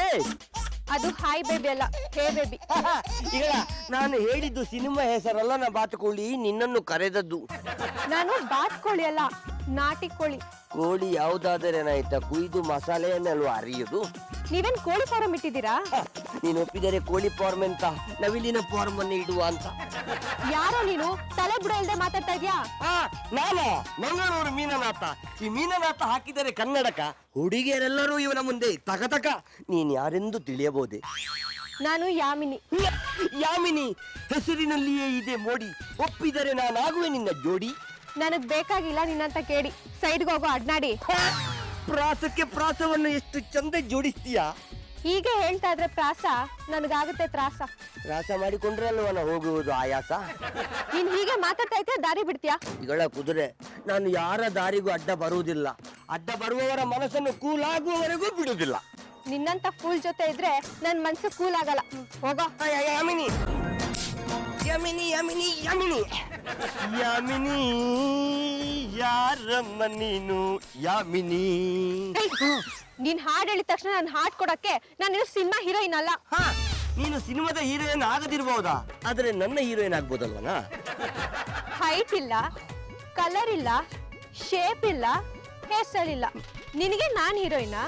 ಅದು hi baby ಅಲ್ಲ hey baby ಈಗ ನಾನು ಹೇಳಿದ್ದು ಸಿನಿಮಾ ಹೆಸರಲ್ಲ ನಾ ಬಾತುಕೋಳಿ ನಿನ್ನನ್ನು ಕರೆದದ್ದು ನಾನು ಬಾತ್ ಕೋಳಿ ಅಲ್ಲ ನಾಟಿ ಕೋಳಿ ಕೋಳಿ ಯಾವುದಾದರೇನಾಯ್ತಾ ಕುಯ್ದು ಮಸಾಲೆಯನ್ನಲ್ವಾ ಅರಿಯುದು ನೀವೇನ್ ಕೋಳಿ ಫಾರಂ ಇಟ್ಟಿದ್ದೀರಾ ಹ, ನೀನು ಒಪ್ಪಿದರೆ ಕೋಳಿ ಫಾರ್ಮ್ ಅಂತ ನವಿಲಿನ ಫಾರ್ಮ್ ಅನ್ನು ಇಡುವ ಅಂತ ಯಾರೋ ನೀನು ತಲೆ ಬುಡ ಇಲ್ದೆ ಮಾತಾಡ್ತಾ ಇದ್ಯಾ ಆ, ನಾನಾ ಮಂಗಳೂರು ಮೀನನಾಥ ಈ ಮೀನನಾಥ ಹಾಕಿದರೆ ಕನ್ನಡಕ ಹುಡುಗಿಯರೆಲ್ಲರೂ ಇವನ ಮುಂದೆ ತಗತಕ ನೀನ್ ಯಾರೆಂದು ತಿಳಿಯಬಹುದೇ ನಾನು ಯಾಮಿನಿ ಯಾಮಿನಿ ಹೆಸರಿನಲ್ಲಿಯೇ ಇದೆ ಮೋಡಿ ಒಪ್ಪಿದರೆ ನಾನಾಗುವೆ ನಿನ್ನ ಜೋಡಿ ನನಗ್ ಬೇಕಾಗಿಲ್ಲ ನಿನ್ನಂತ ಕೇಳಿ ಸೈಡ್ಗೆ ಹೋಗೋ ಅಡ್ನಾಡಿ ಹ, ಪ್ರಾಸಕ್ಕೆ ಪ್ರಾಸವನ್ನು ಎಷ್ಟು ಚಂದ ಜೋಡಿಸ್ತೀಯಾ ಹೀಗೆ ಹೇಳ್ತಾ ಇದ್ರೆ ಪ್ರಾಸ ನನಗಾಗುತ್ತೆ ತ್ರಾಸ ಪ್ರಾಸ ಮಾಡಿಕೊಂಡ್ರೆ ಅಲ್ವನ ಹೋಗುವುದು ಆಯಾಸ ನೀನ್ ಹೀಗೆ ಮಾತಾಡ್ತಾ ಇದ್ರೆ ದಾರಿ ಬಿಡ್ತೀಯಾ ಇಗಳ ಕುದುರೆ ನಾನು ಯಾರ ದಾರಿಗೂ ಅಡ್ಡ ಬರುವುದಿಲ್ಲ ಅಡ್ಡ ಬರುವವರ ಮನಸ್ಸನ್ನು ಕೂಲಾಗುವವರೆಗೂ ಬಿಡುವುದಿಲ್ಲ ನಿನ್ನಂತ ಫೂಲ್ ಜೊತೆ ಇದ್ರೆ ನನ್ ಮನ್ಸು ಕೂಲ್ ಆಗಲ್ಲ ಹ್ಮ್, ಹೋಗೋ ಅಯ್ಯ, ಯಾಮಿನಿ ಯಮಿನಿ ಯಮಿನಿ ಯಮಿನಿ ಯಾಮಿನಿ ಯಾರಮ್ಮ ನೀನು ಯಾಮಿನಿ ಏಯ್, ನೀನ್ ಹಾಡ್ ಹೇಳಿದ ತಕ್ಷಣ ನಾನು ಹಾಡ್ ಕೊಡಕ್ಕೆ ನಾನು ಸಿನಿಮಾ ಹೀರೋಯಿನ್ ಅಲ್ಲ ಹಾ ನೀನು ಸಿನಿಮಾದ ಹೀರೋಯಿನ್ ಆಗದಿರ್ಬಹುದಾ ಆದ್ರೆ ನನ್ನ ಹೀರೋಯಿನ್ ಆಗ್ಬೋದಲ್ವನಾ ಹೈಟ್ ಇಲ್ಲ ಕಲರ್ ಇಲ್ಲ ಶೇಪ್ ಇಲ್ಲ ಹೇರ್ ಸ್ಟೈಲ್ ಇಲ್ಲ ನಿನಗೆ ನಾನ್ ಹೀರೋಯಿನಾ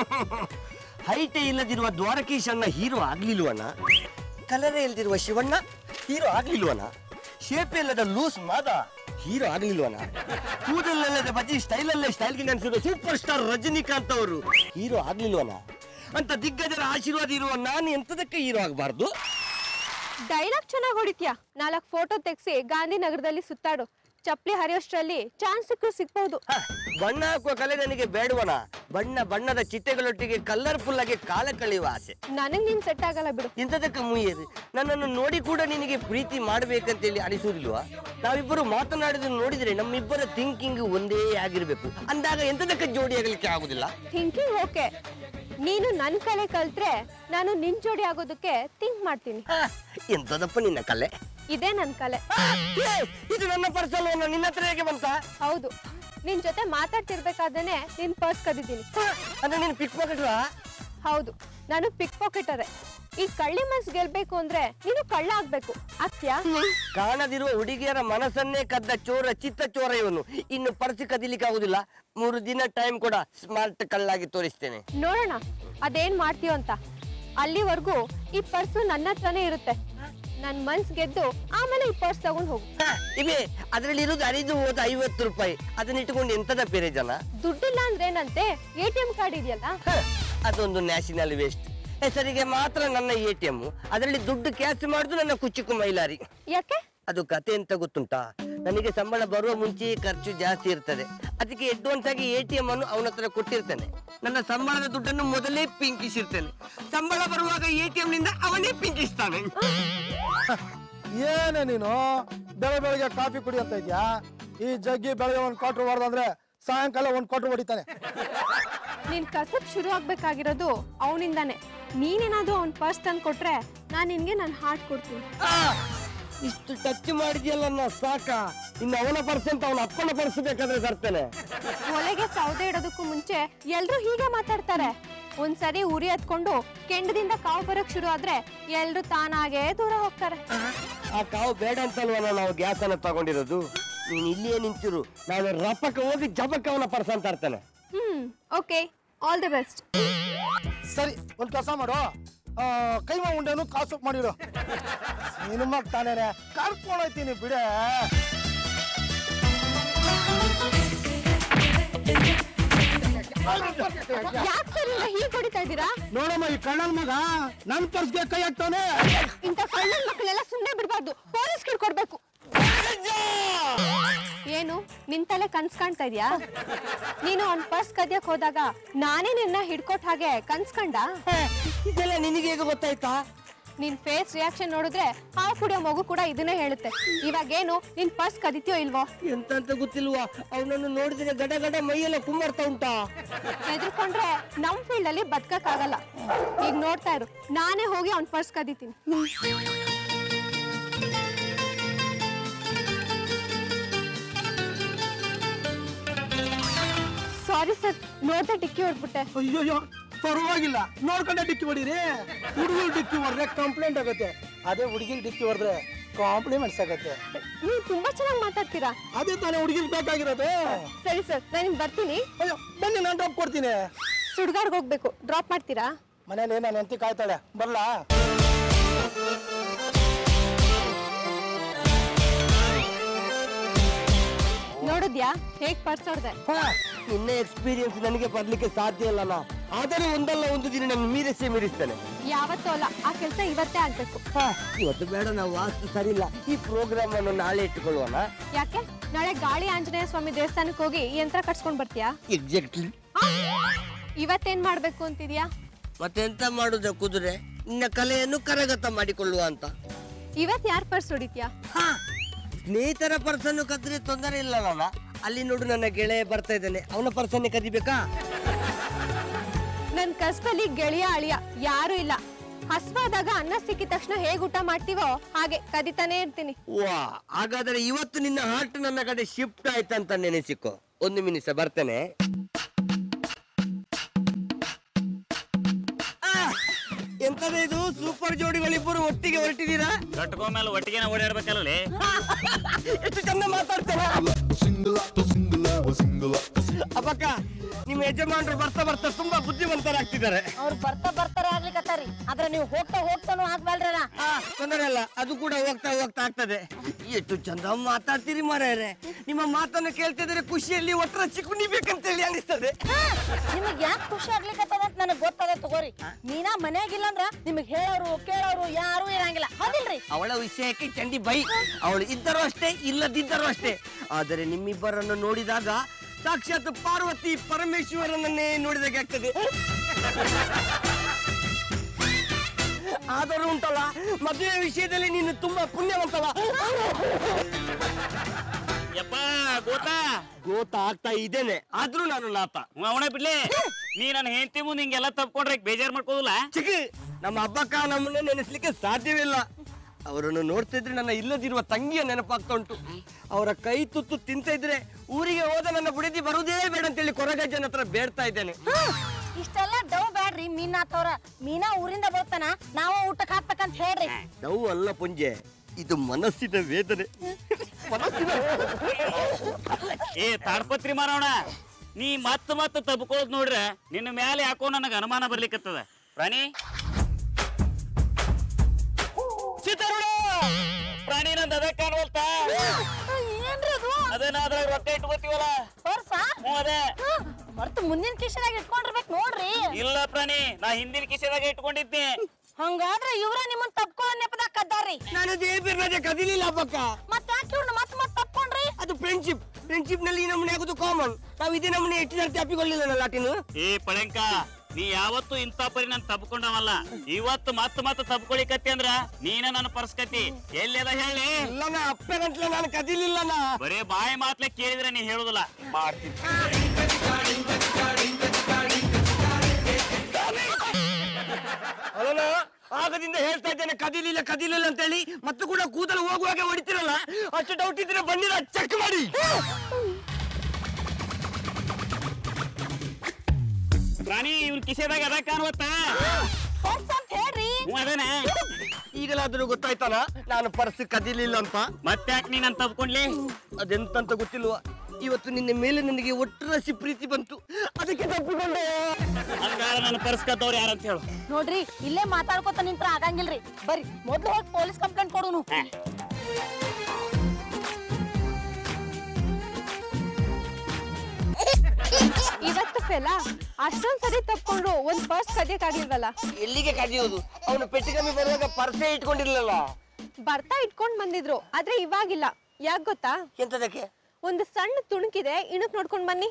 ಹೈಟೇ ಇಲ್ಲದಿರುವ ದ್ವಾರಕೀಶ್ ಅಣ್ಣ ಹೀರೋ ಆಗ್ಲಿಲ್ವನ ಕಲರೇ ಇಲ್ದಿರುವ ಶಿವಣ್ಣ ಹೀರೋ ಆಗ್ಲಿಲ್ವನ ಶೇಪ್ ಇಲ್ಲದ ಲೂಸ್ ಮಾದ ಹೀರೋ ಆಗ್ಲಿಲ್ವನ ಕೂದಲಿಲ್ಲದ ಬಜಿ ಸ್ಟೈಲಲ್ಲೇ ಸ್ಟೈಲ್ಗೆ ನೆನೆಸಿದ ಸೂಪರ್ ಸ್ಟಾರ್ ರಜನಿಕಾಂತ್ ಅವರು ಹೀರೋ ಆಗ್ಲಿಲ್ವನ ಅಂತ ದಿಗ್ಗಜರ ಆಶೀರ್ವಾದ ಇರುವ ನಾನು ಎಂತದಕ್ಕೆ ಹೀರೋ ಆಗಬಾರ್ದು ಡೈಲಾಗ್ ಚೆನ್ನಾಗಿ ಹೊಡಿತ್ಯಾ ನಾಲ್ಕು ಫೋಟೋ ತೆಗ್ಸಿ ಗಾಂಧಿನಗರದಲ್ಲಿ ಸುತ್ತಾಡು ಚಪ್ಲಿ ಹರಿಯೋಷ್ಟ್ರಲ್ಲಿ ಚಾನ್ಸ್ ಸಿಕ್ಕರು ಸಿಗ್ಬಹುದು ಬಣ್ಣ ಹಾಕುವ ಕಲೆ ನನಗೆ ಬೇಡವನ ಬಣ್ಣ ಬಣ್ಣದ ಚಿಟ್ಟೆಗಳೊಟ್ಟಿಗೆ ಕಲರ್ಫುಲ್ ಆಗಿ ಕಾಲ ಕಳೆಯುವ ಆಸೆ ನನಗ್ ನೀನ್ ಸೆಟ್ ಆಗಲ್ಲ ಬಿಡು ಇಂಥದಕ್ಕೆ ಮುಯ್ಯರು ನನ್ನನ್ನು ನೋಡಿ ಕೂಡ ನಿನಗೆ ಪ್ರೀತಿ ಮಾಡ್ಬೇಕಂತೇಳಿ ಅನಿಸುವುದಿಲ್ವಾ ನಾವಿಬ್ಬರು ಮಾತನಾಡಿದ ನೋಡಿದ್ರೆ ನಮ್ಮಿಬ್ಬರ ಥಿಂಕಿಂಗ್ ಒಂದೇ ಆಗಿರ್ಬೇಕು ಅಂದಾಗ ಎಂತದಕ್ಕೆ ಜೋಡಿ ಆಗಲಿಕ್ಕೆ ಆಗುದಿಲ್ಲ ಥಿಂಕಿಂಗ್ ಓಕೆ ನೀನು ನನ್ ಕಲೆ ಕಲ್ತ್ರೆ ನಾನು ನಿನ್ ಜೋಡಿ ಆಗೋದಕ್ಕೆ ಥಿಂಕ್ ಮಾಡ್ತೀನಿ ಹಾ, ಎಂತದಪ್ಪ ನಿನ್ನ ಕಲೆ ಇದೇ ನನ್ ಕಲೆ ಆ, ಏ, ಇದು ನನ್ನ ಪರ್ಸಲ್ ನಿನ್ನ ಹತ್ರ ಹೇಗೆ ಬಂತ ಹೌದು ನಿನ್ ಜೊತೆ ಮಾತಾಡ್ತಿರ್ಬೇಕಾದ್ರೆ ನಿನ್ ಪರ್ಸ್ ಕದಿದ್ದೀನಿ ಆ, ಅಂದ್ರೆ ನೀನು ಪಿಕ್ ಪಾಕೆಟ್ವಾ ಹೌದು ನಾನು ಪಿಕ್ ಪಾಕೆಟರೆ ಈ ಕಳ್ಳಿ ಮನ್ಸ್ ಗೆಲ್ಬೇಕು ಅಂದ್ರೆ ನೀನು ಕಳ್ಳ ಆಗ್ಬೇಕು ಆಗ್ತ್ಯಾ ಕಾಣದಿರುವ ಹುಡುಗಿಯರ ಮನಸ್ಸನ್ನೇ ಕದ್ದ ಚೋರ ಚಿತ್ತ ಚೋರ ಇವನು ಇನ್ನು ಪರ್ಸಿ ಕದಿಲಿಕ್ಕೆ ಆಗುದಿಲ್ಲ ಮೂರು ದಿನ ಟೈಮ್ ಕೂಡ ಸ್ಮಾರ್ಟ್ ಕಳ್ಳಾಗಿ ತೋರಿಸ್ತೇನೆ ನೋಡೋಣ ಅದೇನ್ ಮಾಡ್ತೀಯೋ ಅಂತ ಅಲ್ಲಿವರೆಗೂ ಈ ಪರ್ಸು ನನ್ನ ಹತ್ರನೇ ಇರುತ್ತೆ ನನ್ ಮನ್ಸ್ ಗೆದ್ದು ಆಮೇಲೆ ಈ ಪರ್ಸ್ ತಗೊಂಡ್ ಹೋಗು ಹ, ಇವೆ ಅದರಲ್ಲಿ ಇರುವುದು ಅರಿದು ಹೋದ ಐವತ್ತು ರೂಪಾಯಿ ಅದನ್ನ ಇಟ್ಟುಕೊಂಡು ಎಂತದ ಬೇರೆ ಜನ ದುಡ್ಡಿಲ್ಲ ಅಂದ್ರೆ ಏನಂತೆ ಎ ಟಿ ಎಂ ಕಾರ್ಡ್ ಇದೆಯಲ್ಲ ಹ, ಅದೊಂದು ನ್ಯಾಷನಲ್ ವೇಸ್ಟ್ ಹೆಸರಿಗೆ ಮಾತ್ರ ನನ್ನ ಎ ಟಿ ಎಂ ಅದರಲ್ಲಿ ದುಡ್ಡು ಕ್ಯಾಶ್ ಮಾಡುದು ನನ್ನ ಕುಚ್ಚುಕು ಮೈಲಾರಿ ಯಾಕೆ ಅದು ಕತೆ ಎಂತ ಗೊತ್ತುಂಟಾ ನನಗೆ ಸಂಬಳ ಬರುವ ಮುಂಚೆಯೇ ಖರ್ಚು ಜಾಸ್ತಿ ಇರ್ತದೆ ಅದಕ್ಕೆ ಅಡ್ವಾನ್ಸ್ ಆಗಿ ಎ ಟಿ ಎಂ ಅನ್ನು ಅವನ ಹತ್ರ ಕೊಟ್ಟಿರ್ತೇನೆ ನನ್ನ ಸಂಬಳದ ದುಡ್ಡನ್ನು ಮೊದಲೇ ಪಿಂಕಿಸಿರ್ತೇನೆ ಸಂಬಳ ಬರುವಾಗ ಎ ಟಿ ಎಂ ನಿಂದ ಅವನೇ ಪಿಂಕಿಸ್ತಾನೆ ಏನೇ ನೀನು ಬೆಳೆ ಬೆಳಗ್ಗೆ ಕಾಫಿ ಕುಡಿ ಅಂತ ಇದ್ಯಾ ಈ ಜಗ್ಗಿ ಬೆಳಗ್ಗೆ ಒಂದ್ ಕ್ವಾರ್ಟರ್ ಹೊಡೆದಂದ್ರೆ ಸಾಯಂಕಾಲ ಒಂದ್ ಕ್ವಾರ್ಟರ್ ಹೊಡಿತಾನೆ ನಿನ್ ಕಸಬ್ ಶುರು ಆಗ್ಬೇಕಾಗಿರೋದು ಅವನಿಂದಾನೆ ನೀನೇನಾದ್ರೂ ಅವ್ನ್ ಪರ್ಸ್ ತಂದು ಕೊಟ್ರೆ ನಾನ್ ನಿನ್ಗೆ ನನ್ ಹಾರ್ಟ್ ಕೊಡ್ತೀನಿ ಆ, ಇಷ್ಟು ಟಚ್ ಮಾಡಿದ್ಯಲ್ಲ ನಾ ಸಾಕ ಇನ್ನು ಅವನ ಪರ್ಸೆಂಟ್ ಅವನ ಅಪ್ಪನ ಪರ್ಸ್ ಬೇಕಾದ್ರೆ ತರ್ತೇನೆ ಒಲೆಗೆ ಸೌದೆ ಇಡೋದಕ್ಕೂ ಮುಂಚೆ ಎಲ್ರು ಹೀಗೆ ಮಾತಾಡ್ತಾರೆ ಒಂದ್ಸರಿ ಉರಿ ಹತ್ಕೊಂಡು ಕೆಂಡದಿಂದ ಕಾವು ಬರಕ್ ಶುರು ಆದ್ರೆ ಎಲ್ರು ತಾನಾಗೆ ದೂರ ಹೋಗ್ತಾರೆ ಆ ಕಾವು ಬೇಡ ಅಂತಲ್ವಲ್ಲ ನಾವು ಗ್ಯಾಸ್ ಅನ್ನ ತಗೊಂಡಿರೋದು ನೀನ್ ಇಲ್ಲಿಯೇ ನಿಂತಿರು ನಾನು ರಪಕ್ಕೆ ಹೋಗಿ ಜಪಕ್ಕೆ ಅವನ ಪರ್ಸ್ ಅಂತ ತರ್ತೇನೆ hmm okay all the best ಸರಿ ಒಂದ್ ಕೆಲಸ ಮಾಡು ಆ, ಕೈಮಾ ಉಂಡೆನು ಕಾಸು ಮಾಡಿಡು ಸಿನಿಮಾಗ್ ತಾನೇನೆ ಕರ್ಕೊಂಡೋಯ್ತೀನಿ ಬಿಡೆ ಯಾಕೆ ಸರ್ ಇಲ್ಲ ಹೀಗೆ ಹೊಡಿತಾ ಇದ್ದೀರಾ ನೋಡಮ್ಮ ಈ ಕಣ್ಣನ್ ಮಗ ನನ್ ಪರ್ಸ್ಗೆ ಕೈ ಹಾಕ್ತಾನೆ ಇಂಥ ಕಳ್ಳನ ಮಕ್ಕಳೆಲ್ಲ ಸುಮ್ಮನೆ ಬಿಡಬಾರ್ದು ಪೊಲೀಸ್ ಕೊಡ್ಬೇಕು ಏನು ನಿಂತಲ್ಲೇ ಕನ್ಸ್ ಕಾಣ್ತಾ ಇದ್ಯಾ ನೀನು ಅವ್ನ್ ಪರ್ಸ್ ಕದಿಯಕ್ ಹೋದಾಗ ನಾನೇ ನಿನ್ನ ಹಿಡ್ಕೊಟ್ ಹಾಗೆ ಕನ್ಸ್ ಕಂಡ ಇದೆಲ್ಲ ನಿನಗೆ ಹೇಗೆ ಗೊತ್ತಾಯ್ತಾ ನಿನ್ ಫೇಸ್ ರಿಯಾಕ್ಷನ್ ನೋಡಿದ್ರೆ ಹಾವು ಕುಡಿಯೋ ಮಗು ಕೂಡ ಇದನ್ನೇ ಹೇಳುತ್ತೆ ಇವಾಗೇನು ನಿನ್ ಪರ್ಸ್ ಕದಿತೀಯೋ ಇಲ್ವೋ ಎಂತ ಅಂತ ಗೊತ್ತಿಲ್ವಾ ಅವನನ್ನು ನೋಡಿದ್ರೆ ಗಡ ಗಡ ಮೈಯೆಲ್ಲ ಕುಮ್ಮರ್ತಾ ಉಂಟಾ ಹೆದರ್ಕೊಂಡ್ರೆ ನಮ್ ಫೀಲ್ಡ್ ಅಲ್ಲಿ ಬದ್ಕಕ್ ಆಗಲ್ಲ ಈಗ ನೋಡ್ತಾ ಇರು ನಾನೇ ಹೋಗಿ ಅವ್ನ್ ಪರ್ಸ್ ಕದಿತೀನಿ ಸಾರಿ ಸರ್ ನೋಡ್ದೆ ಟಿಕ್ಕಿ ಹೊಡ್ಬಿಟ್ಟೆ ಅಯ್ಯೋಯ್ಯೋ ಪರವಾಗಿಲ್ಲ ನೋಡ್ಕೊಂಡೆ ಡಿಕ್ಕಿ ಹೊಡೀರಿ ಹುಡುಗರು ಡಿಕ್ಕಿ ಹೊಡೆದ್ರೆ ಕಂಪ್ಲೇಂಟ್ ಆಗುತ್ತೆ ಅದೇ ಹುಡುಗಿರ್ ಡಿಕ್ಕಿ ಹೊಡೆದ್ರೆ ಕಾಂಪ್ಲಿಮೆಂಟ್ಸ್ ಆಗುತ್ತೆ ನೀವು ತುಂಬಾ ಚೆನ್ನಾಗಿ ಮಾತಾಡ್ತೀರಾ ಅದೇ ತಾನೇ ಹುಡುಗಿರ್ ಬೇಕಾಗಿರೋದು ಸರಿ ಸರ್ ನಾನು ನಿಮ್ಗೆ ಬರ್ತೀನಿ ಅಯ್ಯೋ ಬನ್ನಿ ನಾನು ಡ್ರಾಪ್ ಕೊಡ್ತೀನಿ ಸುಡ್ಗಾಡ್ಗೆ ಹೋಗ್ಬೇಕು ಡ್ರಾಪ್ ಮಾಡ್ತೀರಾ ಮನೇಲಿ ನಾನು ಹೆಂಡತಿ ಕಾಯ್ತಾಳೆ ಬರ್ಲಾ ನೋಡಿದ್ಯಾ ಹೇಗ್ ಪರ್ಸ್ ಹೊಡ್ದೆ ಹಾ, ನಿನ್ನ ಎಕ್ಸ್ಪೀರಿಯನ್ಸ್ ನನಗೆ ಬರ್ಲಿಕ್ಕೆ ಸಾಧ್ಯ ಇಲ್ಲಣ್ಣ ಆದರೆ ಒಂದಲ್ಲ ಒಂದು ದಿನ ನಾನು ಮೀರಿಸೇ ಮೀರಿಸ್ತೇನೆ ಯಾವತ್ತೂ ಅಲ್ಲ ಆ ಕೆಲಸ ಇವತ್ತೇ ಆಗ್ಬೇಕು ಹಾ, ಇವತ್ತು ಬೇಡ ನಾವು ವಾಸ್ತು ಸರಿ ಇಲ್ಲ ಈ ಪ್ರೋಗ್ರಾಮ್ ಅನ್ನು ನಾಳೆ ಇಟ್ಟುಕೊಳ್ಳುವಣ ಯಾಕೆ ನಾಳೆ ಗಾಳಿ ಆಂಜನೇಯ ಸ್ವಾಮಿ ದೇವಸ್ಥಾನಕ್ಕೆ ಹೋಗಿ ಯಂತ್ರ ಕಟ್ಸ್ಕೊಂಡ್ ಬರ್ತೀಯಾ ಎಕ್ಸಾಕ್ಟ್ಲಿ ಆ? ಇವತ್ತೇನ್ ಮಾಡ್ಬೇಕು ಅಂತಿದ್ಯಾ ಮತ್ತೆಂತ ಮಾಡುದ ಕುದುರೆ ನಿನ್ನ ಕಲೆಯನ್ನು ಕರಗತ ಮಾಡಿಕೊಳ್ಳುವ ಅಂತ ಇವತ್ ಯಾರ್ ಪರ್ಸ್ ಹೊಡಿತ್ಯಾ ಹಾ, ಸ್ನೇಹಿತರ ಪರ್ಸನ್ನು ಕದ್ರೆ ತೊಂದರೆ ಇಲ್ಲ ಅಣ್ಣ ಅಲ್ಲಿ ನೋಡು ನನ್ನ ಗೆಳೆಯ ಬರ್ತಾ ಇದ್ದಾನೆ ಅವನ ಪರ್ಸನ್ನೇ ಕದಿಬೇಕಾ ನನ್ ಕಸ್ಬಲ್ಲಿ ಗೆಳೆಯ ಅಳಿಯ ಯಾರು ಇಲ್ಲ ಹಸ್ವಾದಾಗ ಅನ್ನ ಸಿಕ್ಕಿದ ತಕ್ಷಣ ಹೇಗ್ ಊಟ ಮಾಡ್ತೀವೋ ಹಾಗೆ ಕದಿತಾನೆ ಇರ್ತೀನಿ ವಾ ಹಾಗಾದ್ರೆ ಇವತ್ತು ನಿನ್ನ ಹಾರ್ಟ್ ನನ್ನ ಕಡೆ ಶಿಫ್ಟ್ ಆಯ್ತಂತ ನೆನೆಸಿಕೊ ಒಂದು ನಿಮಿಷ ಬರ್ತೇನೆ ಆ, ಎಂತದ ಇದು ಸೂಪರ್ ಜೋಡಿಗಳಿಬ್ಬರು ಒಟ್ಟಿಗೆ ಹೊರಟಿದ್ದೀರಾ ಕಟ್ಕೊ ಮೇಲೆ ಒಟ್ಟಿಗೆ ಓಡಾಡ್ಬೇಕಲ್ಲ ಎಷ್ಟು ಚಂದ ಮಾತಾಡ್ತೇನೆ Singalato, singalawa, singalato, ಅಪ್ಪಕ್ಕ ನಿಮ್ಮ ಯಜಮಾನರು ಬರ್ತಾ ಬರ್ತಾ ತುಂಬಾ ಬುದ್ಧಿವಂತರಾಗ್ತಿದ್ದಾರೆ ಅವ್ರು ಬರ್ತಾ ಬರ್ತಾರೆ ಆಗ್ಲಿಕತ್ತಾರಿ ಆದ್ರೆ ನೀವು ಹೋಗ್ತಾ ಹೋಗ್ತಾನು ಆಗ್ಬಲ್ರಲ್ಲ ಆ, ತೊಂದರೆ ಇಲ್ಲ ಅದು ಕೂಡ ಹೋಗ್ತಾ ಹೋಗ್ತಾ ಆಗ್ತದೆ ಎಷ್ಟು ಚಂದ ಮಾತಾಡ್ತೀರಿ ಮಾರ್ಯಾರೆ ನಿಮ್ಮ ಮಾತನ್ನು ಕೇಳ್ತಿದ್ರೆ ಖುಷಿಯಲ್ಲಿ ಒಟ್ಟರ ಚಿಕ್ಕುಣಿಬೇಕಂತ ಹೇಳಿ ಅನಿಸ್ತದೆ ನಿಮಗ್ ಯಾಕೆ ಖುಷಿ ಆಗ್ಲಿಕತ್ತದ ಅಂತ ನನಗ್ ಗೊತ್ತದ ತಗೋರಿ ನೀನಾ ಮನ್ಯಾಗಿಲ್ಲ ಅಂದ್ರ ನಿಮಗ್ ಹೇಳೋರು ಕೇಳೋರು ಯಾರು ಇರಂಗಿಲ್ಲ ಹೌದಿಲ್ರಿ ಅವಳ ವಿಷಯಕ್ಕೆ ಚಂಡಿ ಬೈ ಅವಳು ಇದ್ದರೂ ಅಷ್ಟೇ ಇಲ್ಲದಿದ್ದರೂ ಅಷ್ಟೇ ಆದರೆ ನಿಮ್ಮಿಬ್ಬರನ್ನು ನೋಡಿದಾಗ ಸಾಕ್ಷಾತ್ ಪಾರ್ವತಿ ಪರಮೇಶ್ವರನನ್ನೇ ನೋಡಿದಾಗೆ ಆಗ್ತದೆ ಆದರೂ ಉಂಟಲ್ಲ ಮದುವೆ ವಿಷಯದಲ್ಲಿ ನೀನು ತುಂಬಾ ಪುಣ್ಯವಂತವ ಯಪ್ಪ ಗೋತಾ ಗೋತಾ ಆಗ್ತಾ ಇದ್ದೇನೆ ಆದ್ರೂ ನಾನು ನಾತ ಅವನ ಬಿಡ್ಲಿ ನೀ ನನ್ನ ಹೆಂಡತಿ ಮುಂದೆ ಹಿಂಗೆಲ್ಲ ತಪ್ಕೊಂಡ್ರೆ ಬೇಜಾರ್ ಮಾಡ್ಕೋದಿಲ್ಲ ಚಿಕ್ಕಿ ನಮ್ಮ ಹಬ್ಬಕ್ಕ ನಮ್ಮನ್ನ ನೆನೆಸ್ಲಿಕ್ಕೆ ಸಾಧ್ಯವಿಲ್ಲ ಅವರನ್ನು ನೋಡ್ತಿದ್ರೆ ನನ್ನ ಇಲ್ಲದಿರುವ ತಂಗಿಯ ನೆನಪಾಗ್ತಾ ಉಂಟು ಅವರ ಕೈ ತುತ್ತು ತಿಂತ ಇದ್ರೆ ಊರಿಗೆ ಹೋದ ನನ್ನ ಬುಡಿದಿ ಬರುವುದೇ ಬೇಡ ಅಂತೇಳಿ ಕೊರಗಜ್ಜನ ಹತ್ರ ಬೇಡ್ತಾ ಇದ್ದೇನೆ ಇಷ್ಟೆಲ್ಲ ಡವ್ ಬ್ಯಾಡ್ರಿ ಮೀನಾತವ್ರ ಮೀನಾ ಊರಿಂದ ಬರ್ತಾನ ನಾವ ಊಟಕ್ಕೆ ಹಾಕ್ಬೇಕಂತ ಹೇಳ್ರಿ ನೋವು ಅಲ್ಲ ಪುಂಜೆ ಇದು ಮನಸ್ಸಿನ ವೇದನೆ ಮನಸ್ಸಿನ ಏ ತಾಡ್ಪತ್ರಿ ಮಾರವಣ ನೀ ಮತ್ತ ಮತ್ತ ತಬ್ಕೊಳ್ಳೋದ್ ನೋಡ್ರ ನಿನ್ನ ಮ್ಯಾಲೆ ಯಾಕೋ ನನಗ ಅನುಮಾನ ಬರ್ಲಿಕ್ಕತ್ತದ ಪ್ರಾಣಿ ಚಿತ್ತಾರುಣ ಪ್ರಾಣಿ ನಂದ ಅದ ಕಾಣವಲ್ತ ಏನ್ರಿ ಅದು ಅದೇನ ಅದ್ರಾಗ ರೊಕ್ಕ ಇಟ್ಕೋತೀವಲ್ಲ ಪರ್ಸ ಹ್ಞೂ ಅದೇ ಮರ್ತು ಮುಂದಿನ ಕಿಶದಾಗ ಇಟ್ಕೊಂಡಿರ್ಬೇಕು ನೋಡ್ರಿ ಇಲ್ಲ ಪ್ರಾಣಿ ನಾ ಹಿಂದಿನ ಕಿಸೆದಾಗ ಇಟ್ಕೊಂಡಿದ್ದೆ ಹಂಗಾದ್ರೆ ಇವ್ರ ನಿಮ್ಮನ್ ತಪ್ಕೊಳ್ಳೋ ನೆಪದಾಗ ಕದ್ದಾರಿ ನಾನು ದೇವರನ್ನ ಕದಿಲಿಲ್ಲ ಹಬ್ಬಕ್ಕ ಮತ್ತೆ ಯಾಕೆ ಇವ್ರನ್ನ ಮತ್ ಮತ್ ತಪ್ಕೊಂಡ್ರಿ ಅದು ಫ್ರೆಂಡ್ಶಿಪ್ ಫ್ರೆಂಡ್ಶಿಪ್ ನಲ್ಲಿ ಈ ನಮ್ಮನೆ ಆಗೋದು ಕಾಮನ್ ನಾವು ಇದೇ ನಮ್ಮನೆ ಎಷ್ಟು ಸರ್ತಿ ಅಪ್ಪಿಕೊಳ್ಳಿಲ್ಲ ಲಾಟಿನು ಏ ಪಳಂಕ ನೀ ಯಾವತ್ತು ಇಂಥ ಪರಿ ನನ್ ತಬ್ಕೊಂಡವಲ್ಲ ಇವತ್ತು ಮತ್ತ ಮತ್ತ ತಬ್ಕೊಳಿಕತ್ತಿ ಅಂದ್ರ ನೀನ ನನ್ನ ಪರ್ಸ್ಕತಿ ಎಲ್ಲಿ ಅದ ಹೇಳಿ ಇಲ್ಲ ನಾ ಅಪ್ಪಗಂಟ್ಲೆ ನಾನು ಕದಿಲಿಲ್ಲ ನಾ ಬರೇ ಬಾಯಿ ಮಾತ್ಲೆ ಕೇಳಿದ್ರೆ ನೀ ಹೇಳುದಿಲ್ಲ ಮಾಡ್ತೀನಿ ಅಲ್ಲ ಆಗದಿಂದ ಹೇಳ್ತಾ ಇದ್ದೇನೆ ಕದಿಲಿಲ್ಲ ಕದಿಲಿಲ್ಲ ಅಂತ ಹೇಳಿ ಮತ್ತು ಕೂಡ ಕೂದಲು ಹೋಗುವಾಗ ಹೊಡಿತಿರಲ್ಲ ಅಷ್ಟು ಡೌಟ್ ಇದ್ರೆ ಬಂದಿರ ಚೆಕ್ ಮಾಡಿ ಪ್ರಾಣಿ ಇವ್ನ ಕಿಸೆದಾಗ ಅದ ಕಾಣುವತ್ತ ಪರ್ಸ್ ಅಂತ ಹೇಳ್ರಿ ಹ್ಞೂ ಅದೇನ ಈಗಲಾದ್ರೂ ಗೊತ್ತಾಯ್ತಲ್ಲ ನಾನು ಪರ್ಸ್ ಕದಿಲಿಲ್ಲ ಅಂತ ಮತ್ತ್ಯಾಕ್ ನೀ ನನ್ ತಬ್ಕೊಂಡ್ಲಿ ಅದೆಂತಂತ ಗೊತ್ತಿಲ್ವಾ ಇವತ್ತು ನಿನ್ನ ಮೇಲೆ ನನಗೆ ಒಟ್ಟರಸಿ ಪ್ರೀತಿ ಬಂತು ಅದಕ್ಕೆ ತಪ್ಪಿಕೊಂಡೆ ಹಂಗಾರ ನನ್ನ ಪರ್ಸ್ ಕದ್ದವ್ರು ಯಾರಂತ ಹೇಳು ನೋಡ್ರಿ ಇಲ್ಲೇ ಮಾತಾಡ್ಕೊತ ನಿಂತ್ರ ಆಗಂಗಿಲ್ರಿ ಬರ್ರಿ ಮೊದ್ಲು ಹೋಗಿ ಪೊಲೀಸ್ ಕಂಪ್ಲೇಂಟ್ ಕೊಡುನು ಹಾ. ಇವತ್ತು ಫೆಲ ಅಷ್ಟೊಂದ್ ಸರಿ ತಪ್ಕೊಂಡು ಒಂದ್ ಪರ್ಸ್ ಕದಿಯಕ್ಕಾಗ್ಲಿಲ್ವಲ್ಲ ಎಲ್ಲಿಗೆ ಕದಿಯೋದು ಅವನು ಪೆಟ್ಟಿಗಮ್ಮಿ ಬರುವಾಗ ಪರ್ಸೇ ಇಟ್ಕೊಂಡಿರ್ಲಿಲ್ಲ ಬರ್ತಾ ಇಟ್ಕೊಂಡ್ ಬಂದಿದ್ರು ಆದ್ರೆ ಇವಾಗಿಲ್ಲ ಯಾಕ್ ಗೊತ್ತಾ ಎಂತದಕ್ಕೆ ಒಂದು ಸಣ್ಣ ತುಣುಕಿದೆ ಇಣಕ್ ನೋಡ್ಕೊಂಡ್ ಬನ್ನಿ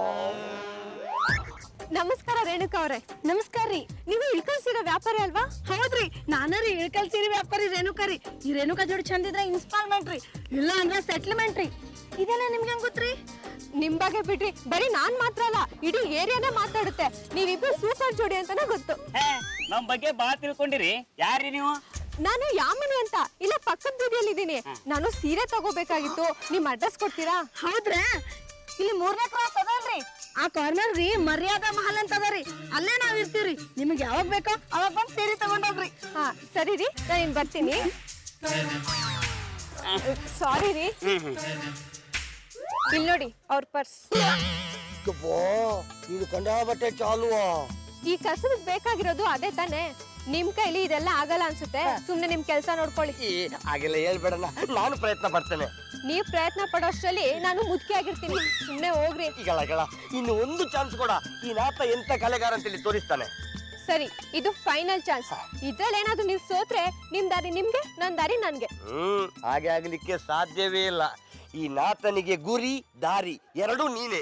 ನಮಸ್ಕಾರ ರೇಣುಕಾ ಅವ್ರೆ ನಮಸ್ಕಾರ ರೀ ನೀವು ಇಳ್ಕಲ್ಸಿರೋ ವ್ಯಾಪಾರಿ ಅಲ್ವಾ ಹೌದ್ರಿ ನಾನರಿ ಇಳ್ಕಲ್ ಸೀರೆ ವ್ಯಾಪಾರಿ ರೇಣುಕಾ ರೀ ಈ ರೇಣುಕಾ ಜೋಡಿ ಚಂದ ಇದ್ರೆ ಇನ್ಸ್ಟಾಲ್ಮೆಂಟ್ ರೀ ಇಲ್ಲ ಅಂದ್ರೆ ಸೆಟ್ಲ್ಮೆಂಟ್ ರೀ ಇದೆಲ್ಲ ನಿಮ್ಗೆ ಹೆಂಗ್ ಗೊತ್ತ್ರಿ ನಿಮ್ ಬಗ್ಗೆ ಬಿಡ್ರಿ ಬರೀ ನಾನ್ ಮಾತ್ರ ಅಲ್ಲ ಇಡೀ ಏರಿಯಾನೇ ಮಾತಾಡುತ್ತೆ ನೀವಿಬ್ರು ಸೂಪರ್ ಜೋಡಿ ಅಂತಾನೆ ಗೊತ್ತು ಹೇ, ನಮ್ ಬಗ್ಗೆ ಬಾ ತಿಳ್ಕೊಂಡಿರಿ ಯಾರ್ರಿ ನೀವು ನಾನು ಯಾಮಿನಿ ಅಂತ ಇಲ್ಲ ಪಕ್ಕದ ಬೀದಿಯಲ್ಲಿ ಇದ್ದೀನಿ ನಾನು ಸೀರೆ ತಗೋಬೇಕಾಗಿತ್ತು ನಿಮ್ ಅಡ್ರೆಸ್ ಕೊಡ್ತೀರಾ ಹೌದ್ರಾ ಇಲ್ಲಿ ಮೂರನೇ ಕ್ರಾಸ್ ಅದಲ್ರಿ ಆ ಕಾರ್ನರ್ ರೀ ಮರ್ಯಾದಾ ಮಹಲ್ ಅಂತ ಅದ ರೀ ಅಲ್ಲೇ ನಾವ್ ಇರ್ತೀವ್ರಿ ನಿಮಗೆ ಯಾವಾಗ ಬೇಕೋ ಅವಾಗ ಬಂದು ಸೀರೆ ತಗೊಂಡೋಗ್ರಿ ಹಾ ಸರಿ ರೀ ನಾನು ಇನ್ ಬರ್ತೀನಿ ಸಾರಿ ರೀ ಇಲ್ಲಿ ನೋಡಿ ಅವ್ರ ಪರ್ಸ್ ಯಪ್ಪಾ, ನೀನು ಕಂಡಾಬಟ್ಟೆ ಚಾಲುವಾ ಈ ಕಸಬ್ ಬೇಕಾಗಿರೋದು ಅದೇ ತಾನೇ ನಿಮ್ ಕೈಲಿ ಇದೆಲ್ಲ ಆಗಲ್ಲ ಅನ್ಸುತ್ತೆ ಸುಮ್ನೆ ನಿಮ್ ಕೆಲ್ಸ ನೋಡ್ಕೊಳ್ಳಿ ಈ, ಹಾಗೆಲ್ಲ ಹೇಳ್ಬೇಡಣ್ಣ ನಾನು ಪ್ರಯತ್ನ ಪಡ್ತೇನೆ ನೀವ್ ಪ್ರಯತ್ನ ಪಡೋಷ್ಟ್ರಲ್ಲಿ ನಾನು ಮುದುಕಿ ಆಗಿರ್ತೀನಿ ಸುಮ್ನೆ ಹೋಗ್ರಿ ಈಗಳ ಗಳ ಇನ್ನು ಒಂದು ಚಾನ್ಸ್ ಕೊಡ ಈ ನಾತ ಎಂತ ಕಲೆಗಾರ ಅಂತೇಳಿ ತೋರಿಸ್ತಾನೆ ಸರಿ ಇದು ಫೈನಲ್ ಚಾನ್ಸ್ ಇದ್ರಲ್ಲಿ ಏನಾದ್ರು ನೀವ್ ಸೋತ್ರೆ ನಿಮ್ ದಾರಿ ನಿಮ್ಗೆ ನನ್ ದಾರಿ ನನ್ಗೆ ಹ್ಮ್ ಹಾಗೆ ಆಗ್ಲಿಕ್ಕೆ ಸಾಧ್ಯವೇ ಇಲ್ಲ ಈ ನಾತನಿಗೆ ಗುರಿ ದಾರಿ ಎರಡೂ ನೀನೆ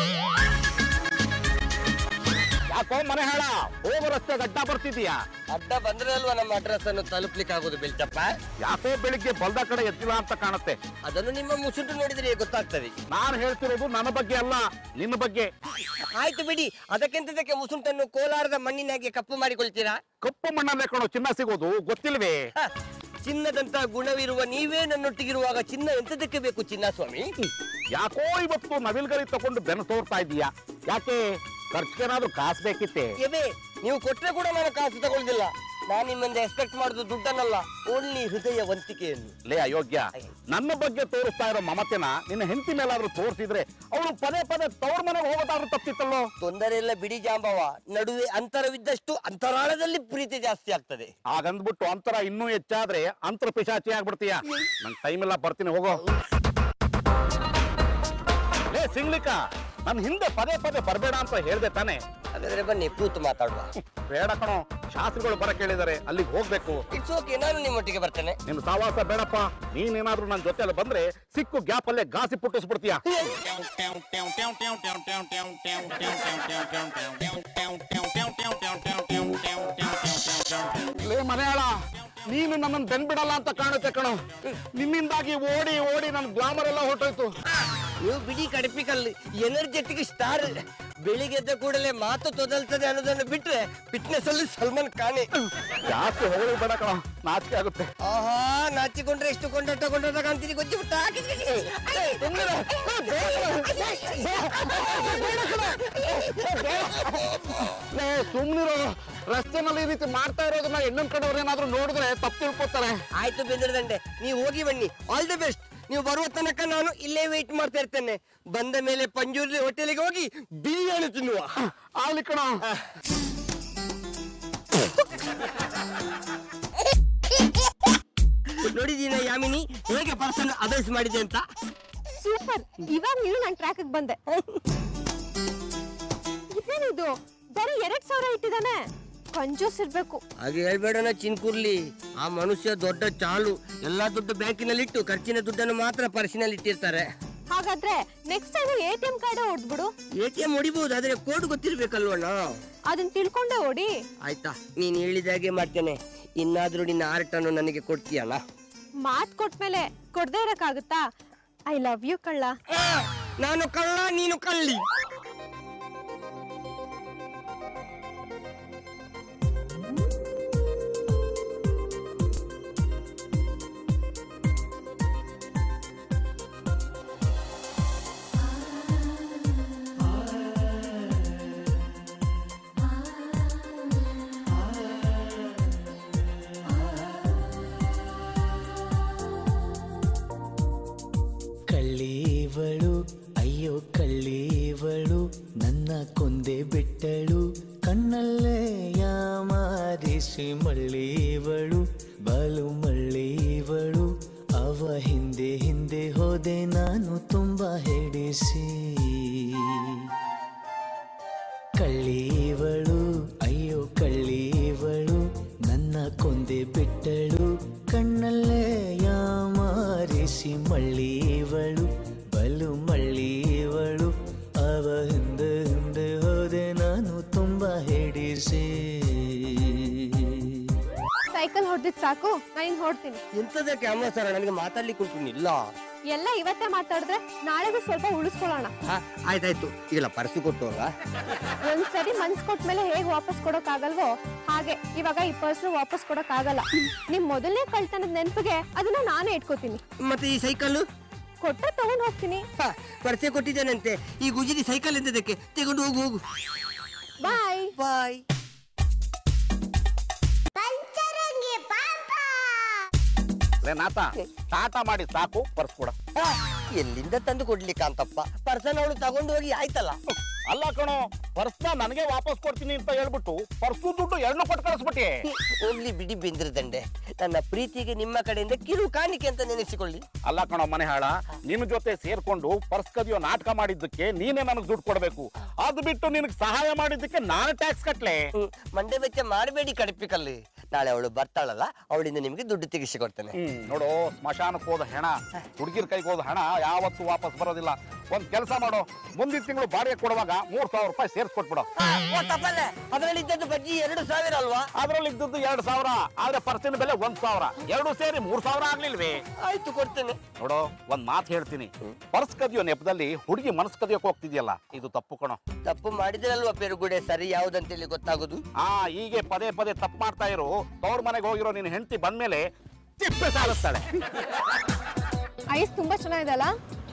ಯಾಕೋ ಮನೆ ಹೇಳ ಹೋಗೋ ರಸ್ತೆ ಗಡ್ಡ ಬರ್ತಿದೀಯಾ ಅಡ್ಡ ಬಂದ್ರೆ ಅಲ್ವಾ ನಮ್ಮ ಅಡ್ರೆಸ್ ಅನ್ನು ತಲುಪ್ಲಿಕ್ಕೆ ಆಗೋದು ಬೆಳ್ಚಪ್ಪ ಯಾಕೋ ಬೆಳಿಗ್ಗೆ ಬಲ್ದ ಕಡೆ ಎತ್ತಿಲ್ಲ ಅಂತ ಕಾಣುತ್ತೆ ಅದನ್ನು ನಿಮ್ಮ ಮುಸುಟು ನೋಡಿದ್ರೆ ಗೊತ್ತಾಗ್ತದೆ ನಾನು ಹೇಳ್ತಿರೋದು ನನ್ನ ಬಗ್ಗೆ ಅಲ್ಲ ನಿನ್ನ ಬಗ್ಗೆ ಆಯ್ತು ಬಿಡಿ ಅದಕ್ಕೆಂತದಕ್ಕೆ ಮುಸುಂಟನ್ನು ಕೋಲಾರದ ಮಣ್ಣಿನಾಗೆ ಕಪ್ಪು ಮಾಡಿಕೊಳ್ತೀರಾ ಕಪ್ಪು ಮಣ್ಣಲ್ಲೇ ಕಣೋ ಚಿನ್ನ ಸಿಗೋದು ಗೊತ್ತಿಲ್ವೇ ಹ, ಚಿನ್ನದಂತ ಗುಣವಿರುವ ನೀವೇ ನನ್ನೊಟ್ಟಿಗಿರುವಾಗ ಚಿನ್ನ ಎಂತದಕ್ಕೆ ಬೇಕು ಚಿನ್ನ ಸ್ವಾಮಿ ಯಾಕೋ ಇವತ್ತು ನವಿಲ್ಗರಿ ತಗೊಂಡು ಬೆನ್ನು ತೋರ್ತಾ ಇದೀಯಾ ಯಾಕೆ ಖರ್ಚಿಗೇನಾದ್ರೂ ಕಾಸು ಬೇಕಿತ್ತೆ ಎಬೆ ನೀವು ಕೊಟ್ರೆ ಕೂಡ ನಾನು ಕಾಸು ತಗೊಳ್ದಿಲ್ಲ ನಾನು ನಿಮ್ಮಿಂದ ಎಕ್ಸ್ಪೆಕ್ಟ್ ಮಾಡುದು ದುಡ್ಡನ್ನಲ್ಲ ಓನ್ಲಿ ಹೃದಯವಂತಿಕೆಯನ್ನು ಲೇ ಅಯೋಗ್ಯ ನನ್ನ ಬಗ್ಗೆ ತೋರಿಸ್ತಾ ಇರೋ ಮಮತೆನ ನಿನ್ನ ಹೆಂಡತಿ ಮೇಲಾದ್ರೂ ತೋರಿಸಿದ್ರೆ ಅವಳು ಪದೇ ಪದೇ ತವ್ರ ಮನೆಗೆ ಹೋಗೋದಾದ್ರೂ ತಪ್ಪಿತ್ತಲ್ಲೋ ತೊಂದರೆ ಇಲ್ಲ ಬಿಡಿ ಜಾಂಬವ ನಡುವೆ ಅಂತರವಿದ್ದಷ್ಟು ಅಂತರಾಳದಲ್ಲಿ ಪ್ರೀತಿ ಜಾಸ್ತಿ ಆಗ್ತದೆ ಹಾಗಂದ್ಬಿಟ್ಟು ಅಂತರ ಇನ್ನೂ ಹೆಚ್ಚಾದ್ರೆ ಅಂತರ ಪಿಶಾಚಿ ಆಗ್ಬಿಡ್ತೀಯ ನಂಗೆ ಟೈಮ್ ಇಲ್ಲ ಬರ್ತೀನಿ ಹೋಗೋ ಲೇ ಸಿಂಗ್ಲಿಕ ನನ್ ಹಿಂದೆ ಪದೇ ಪದೇ ಬರಬೇಡ ಅಂತ ಹೇಳ್ದೆ ತಾನೆ ಹಾಗಾದ್ರೆ ಬನ್ನಿ ಕೂತು ಮಾತಾಡುವ ಬೇಡ ಕಣೋ ಶಾಸ್ತ್ರಿಗಳು ಬರ ಕೇಳಿದಾರೆ ಅಲ್ಲಿಗೆ ಹೋಗ್ಬೇಕು ಇಟ್ಸ್ ಓಕೆ ನಾನು ನಿಮ್ಮೊಟ್ಟಿಗೆ ಬರ್ತೇನೆ ನಿನ್ ಸಾವಾಸ ಬೇಡಪ್ಪ ನೀನೇನಾದ್ರೂ ನನ್ನ ಜೊತೆ ಬಂದ್ರೆ ಸಿಕ್ಕು ಗ್ಯಾಪ್ ಅಲ್ಲೇ ಗಾಸಿ ಪುಟ್ಟಿಸ್ಬಿಡ್ತೀಯ ಲೇ ಮನೆಯಾಳ ನೀನು ನನ್ನನ್ನು ಬೆನ್ಬಿಡಲ್ಲ ಅಂತ ಕಾಣುತ್ತೆ ಕಣೋ ನಿನ್ನಿಂದಾಗಿ ಓಡಿ ಓಡಿ ನನ್ನ ಗ್ಲಾಮರ್ ಎಲ್ಲ ಹೊರಟೋಯ್ತು ನೀವು ಬಿಡಿ ಕಡಪಿ ಕಲ್ಲು ಎನರ್ಜೆಟಿಕ್ ಸ್ಟಾರ್ ಬೆಳಿಗ್ಗೆ ಎದ್ದ ಕೂಡಲೇ ಮಾತು ತೊದಲ್ತದೆ ಅನ್ನೋದನ್ನು ಬಿಟ್ರೆ ಫಿಟ್ನೆಸ್ ಅಲ್ಲಿ ಸಲ್ಮಾನ್ ಖಾನೆ ಜಾಸ್ತಿ ಹೊಗಳು ಬೇಡ ಕಣೋ ನಾಚಿಕೆ ಆಗುತ್ತೆ ಆಹಾ ನಾಚಿಕೊಂಡ್ರೆ ಎಷ್ಟು ಕೊಂಡಾಟ ಕೊಂಡಾಟ ಕಾಣ್ತೀರಿ ಗೊತ್ತಿ ಬಿಟ್ಟ ಲೇ ಸುಮ್ನಿರೋ ರಸ್ತೆನಲ್ಲಿ ಈ ರೀತಿ ಮಾಡ್ತಾ ಇರೋದನ್ನ ಹೆಣ್ಣಿನ ಕಡೆಯವ್ರು ಏನಾದ್ರೂ ನೋಡಿದ್ರೆ ತಪ್ಪು ತಿಳ್ಕೊತಾರೆ ಆಯ್ತು ಬೆಂದ್ರದಂಡೆ ನೀವು ಹೋಗಿ ಬನ್ನಿ ಆಲ್ ದಿ ಬೆಸ್ಟ್ ನೀವು ಬರುವ ತನಕ ನಾನು ಇಲ್ಲೇ ವೇಟ್ ಮಾಡ್ತಾ ಇರ್ತೇನೆ ಬಂದ ಮೇಲೆ ಪಂಜುರ್ಲಿ ಹೋಟೆಲಿಗೆ ಹೋಗಿ ಬಿರಿಯಾನಿ ತಿನ್ನುವ ಆಗ್ಲಿ ಕಣ ನೋಡಿದೀನ ಯಾಮಿನಿ ಹೇಗೆ ಪರ್ಸನ್ ಅಡ್ವೈಸ್ ಮಾಡಿದೆ ಅಂತ ಸೂಪರ್ ಇವಾಗ ನೀನು ನನ್ ಟ್ರ್ಯಾಕ್ ಬಂದೆ ಇದೇನಿದು ಬರೀ ಎರಡ್ ಸಾವಿರ ಇಟ್ಟಿದಾನೆ ಕಂಜೂಸ್ ಇರ್ಬೇಕು ಹಾಗೆ ಹೇಳ್ಬೇಡನ ಚಿನ್ಕುರ್ಲಿ ಆ ಮನುಷ್ಯ ದೊಡ್ಡ ಚಾಲು ಎಲ್ಲಾ ದುಡ್ಡು ಬ್ಯಾಂಕಿನಲ್ಲಿ ಇಟ್ಟು ಖರ್ಚಿನ ದುಡ್ಡನ್ನು ಮಾತ್ರ ಪರ್ಸಿನಲ್ಲಿ ಇಟ್ಟಿರ್ತಾರೆ ಹಾಗಾದ್ರೆ next time A T M card ಹೊಡ್ದ್ಬಿಡು ಎ ಟಿ ಎಂ ಹೊಡಿಬಹುದು ಆದ್ರೆ ಕೋಡ್ ಗೊತ್ತಿರ್ಬೇಕಲ್ವಣ್ಣ ಅದನ್ನ ತಿಳ್ಕೊಂಡೆ ಓಡಿ ಆಯ್ತಾ ನೀನ್ ಹೇಳಿದಾಗೆ ಮಾಡ್ತೇನೆ ಇನ್ನಾದ್ರೂ ನಿನ್ನ ಆರ್ಟನ್ನು ನನಗೆ ಕೊಡ್ತೀಯಲ್ಲ ಮಾತ್ ಕೊಟ್ಮೇಲೆ ಕೊಡ್ದೇ ಇರಕ್ಕಾಗುತ್ತಾ ಐ ಲವ್ ಯು ಕಳ್ಳ ನಾನು ಕಳ್ಳ ನೀನು ಕಳ್ಳಿ ಕಳ್ಳೀವಳು ಅಯ್ಯೋ ಕಳ್ಳೀವಳು ನನ್ನ ಕೊಂದೆ ಬಿಟ್ಟಳು ಕಣ್ಣಲ್ಲೇ ಯಾಮಾರಿಸಿ ಮಳ್ಳೀವಳು ಬಾಲು ಮಳ್ಳೀವಳು ಅವ ಹಿಂದೆ ಹಿಂದೆ ಹೋದೆ ನಾನು ತುಂಬಾ ಹೆಡಿಸಿ ಕಳ್ಳೀವಳು ಅಯ್ಯೋ ಕಳ್ಳೀವಳು ನನ್ನ ಕೊಂದೆ ಬಿಟ್ಟಳು ಕಣ್ಣಲ್ಲೇ ಯಾಮಾರಿಸಿ ಮಳ್ಳೀವಳು ಬಲು ಮಳ್ಳೀವಳು ಅವ ಹಿಂದೆ ಹಿಂದೆ ಹೋದೆ ನಾನು ತುಂಬಾ ಹೆಡಿಸಿ ಸೈಕಲ್ ಹೊಡೆದಿದ್ ಸಾಕು ನಾನು ಹೊಡ್ತೀನಿ ಎಂತದಕ್ಕೆ ಅಮ್ಮ ಸರ ನನಗೆ ಮಾತಾಡ್ಲಿಕ್ಕೆ ಉಂಟು ಇಲ್ಲ ಎಲ್ಲ ಇವತ್ತೇ ಮಾತಾಡಿದ್ರೆ ನಾಳೆಗೂ ಸ್ವಲ್ಪ ಉಳಿಸ್ಕೊಳ್ಳೋಣ ಹಾ, ಆಯ್ತಾಯ್ತು ಈಗಲ್ಲ ಪರ್ಸು ಕೊಟ್ಟು ಹೋಗ ಒಂದ್ಸರಿ ಮನ್ಸ್ ಕೊಟ್ಮೇಲೆ ಹೇಗ್ ವಾಪಸ್ ಕೊಡೋಕ್ ಆಗಲ್ವೋ ಹಾಗೆ ಇವಾಗ ಈ ಪರ್ಸ್ ವಾಪಸ್ ಕೊಡೋಕ್ ಆಗಲ್ಲ ನಿಮ್ ಮೊದಲನೇ ಕಳ್ತನದ ನೆನಪಿಗೆ ಅದನ್ನ ನಾನೇ ಇಟ್ಕೋತೀನಿ ಮತ್ತೆ ಈ ಸೈಕಲ್ ಕೊಟ್ಟ ತಗೊಂಡ್ ಹೋಗ್ತೀನಿ ಹ, ಪರ್ಸೆ ಕೊಟ್ಟಿದ್ದೇನಂತೆ ಈ ಗುಜಿರಿ ಸೈಕಲ್ ಎಂತದಕ್ಕೆ ತಗೊಂಡು ಹೋಗು ಹೋಗು ಬಾಯ್ ಬಾಯ್ ಲೇ ನಾಥ ಟಾಟಾ ಮಾಡಿ ಸಾಕು ಪರ್ಸ್ ಕೊಡ ಎಲ್ಲಿಂದ ತಂದು ಕೊಡ್ಲಿಕ್ಕಂತಪ್ಪ ಪರ್ಸನ್ ಅವಳು ತಗೊಂಡು ಹೋಗಿ ಆಯ್ತಲ್ಲ ಅಲ್ಲ ಕಣೋ ಪರ್ಸ್ನ ನನಗೆ ವಾಪಸ್ ಕೊಡ್ತೀನಿ ಅಂತ ಹೇಳ್ಬಿಟ್ಟು ಪರ್ಸು ದುಡ್ಡು ಎರಡು ಕೊಟ್ಟು ಕಳಿಸ್ಬಿಟ್ಟೆ ಹೋಗ್ಲಿ ಬಿಡಿ ಬೆಂದ್ರದಂಡೆ ನನ್ನ ಪ್ರೀತಿಗೆ ನಿಮ್ಮ ಕಡೆಯಿಂದ ಕಿರು ಕಾಣಿಕೆ ಅಂತ ನೆನೆಸಿಕೊಳ್ಳಿ ಅಲ್ಲ ಕಣೋ ಮನೆ ಹಾಳ ನಿನ್ನ ಜೊತೆ ಸೇರ್ಕೊಂಡು ಪರ್ಸ್ ಕದಿಯೋ ನಾಟಕ ಮಾಡಿದ್ದಕ್ಕೆ ನೀನೇ ನನಗೆ ದುಡ್ಡು ಕೊಡ್ಬೇಕು ಅದು ಬಿಟ್ಟು ನಿನಗೆ ಸಹಾಯ ಮಾಡಿದ್ದಕ್ಕೆ ನಾನು ಟ್ಯಾಕ್ಸ್ ಕಟ್ಲೆ ಹ್ಮ್, ಮಂಡೆ ವೆಚ್ಚ ಮಾಡಬೇಡಿ ಕಡಿಪಿಕಲ್ಲಿ ನಾಳೆ ಅವಳು ಬರ್ತಾಳಲ್ಲ ಅವಳಿಂದ ನಿಮಗೆ ದುಡ್ಡು ತೆಗಿಸಿ ಕೊಡ್ತೇನೆ ಹ್ಮ್ ನೋಡು ಸ್ಮಶಾನಕ್ಕೆ ಹೋದ ಹೆಣ ಹುಡುಗಿರ್ ಕೈಗೆ ಹೋದ ಹಣ ಯಾವತ್ತೂ ವಾಪಸ್ ಬರೋದಿಲ್ಲ ಒಂದ್ ಕೆಲಸ ಮಾಡು ಮುಂದಿನ ತಿಂಗಳು ಬಾಡಿಗೆ ಕೊಡುವಾಗ ಮೂರ್ ಸಾವಿರ ರೂಪಾಯಿ ಸೇರ್ಸ್ಕೊಟ್ಬಿಡು ಅದರಲ್ಲಿ ಇದ್ದದ್ದು ಬಜ್ಜಿ ಎರಡು ಸಾವಿರ ಅಲ್ವಾ ಅದ್ರಲ್ಲಿ ಇದ್ದದ್ದು ಎರಡ್ ಸಾವಿರ ಆದ್ರೆ ಪರ್ಸಿನ ಬೆಲೆ ಒಂದ್ ಸಾವಿರ ಎರಡು ಸೇರಿ ಮೂರ್ ಸಾವಿರ ಆಗ್ಲಿಲ್ವೇ ಆಯ್ತು ಕೊಡ್ತೇನೆ ನೋಡು ಒಂದ್ ಮಾತು ಹೇಳ್ತೀನಿ ಪರ್ಸ್ ಕದಿಯೋ ನೆಪದಲ್ಲಿ ಹುಡುಗಿ ಮನಸ್ ಕದಿಯೋಕ್ ಹೋಗ್ತಿದ್ಯಲ್ಲ ಇದು ತಪ್ಪು ಕಣೋ ತಪ್ಪು ಮಾಡಿದ್ರಲ್ವಾ ಪೆರುಗುಡೆ ಸರಿ ಯಾವ್ದಂತೇಳಿ ಗೊತ್ತಾಗೋದು ಆ ಹೀಗೆ ಪದೇ ಪದೇ ತಪ್ಪು ಮಾಡ್ತಾ ಇರು ತವ್ರ ಮನೆಗೆ ಹೋಗಿರೋ ನಿನ್ ಹೆಂಡತಿ ಬಂದ್ಮೇಲೆ ತಿಪ್ಪೆ ಸಾಲಿಸ್ತಾಳೆ ಐಸ್ ತುಂಬಾ ಚೆನ್ನಾಗಿದಲ್ಲ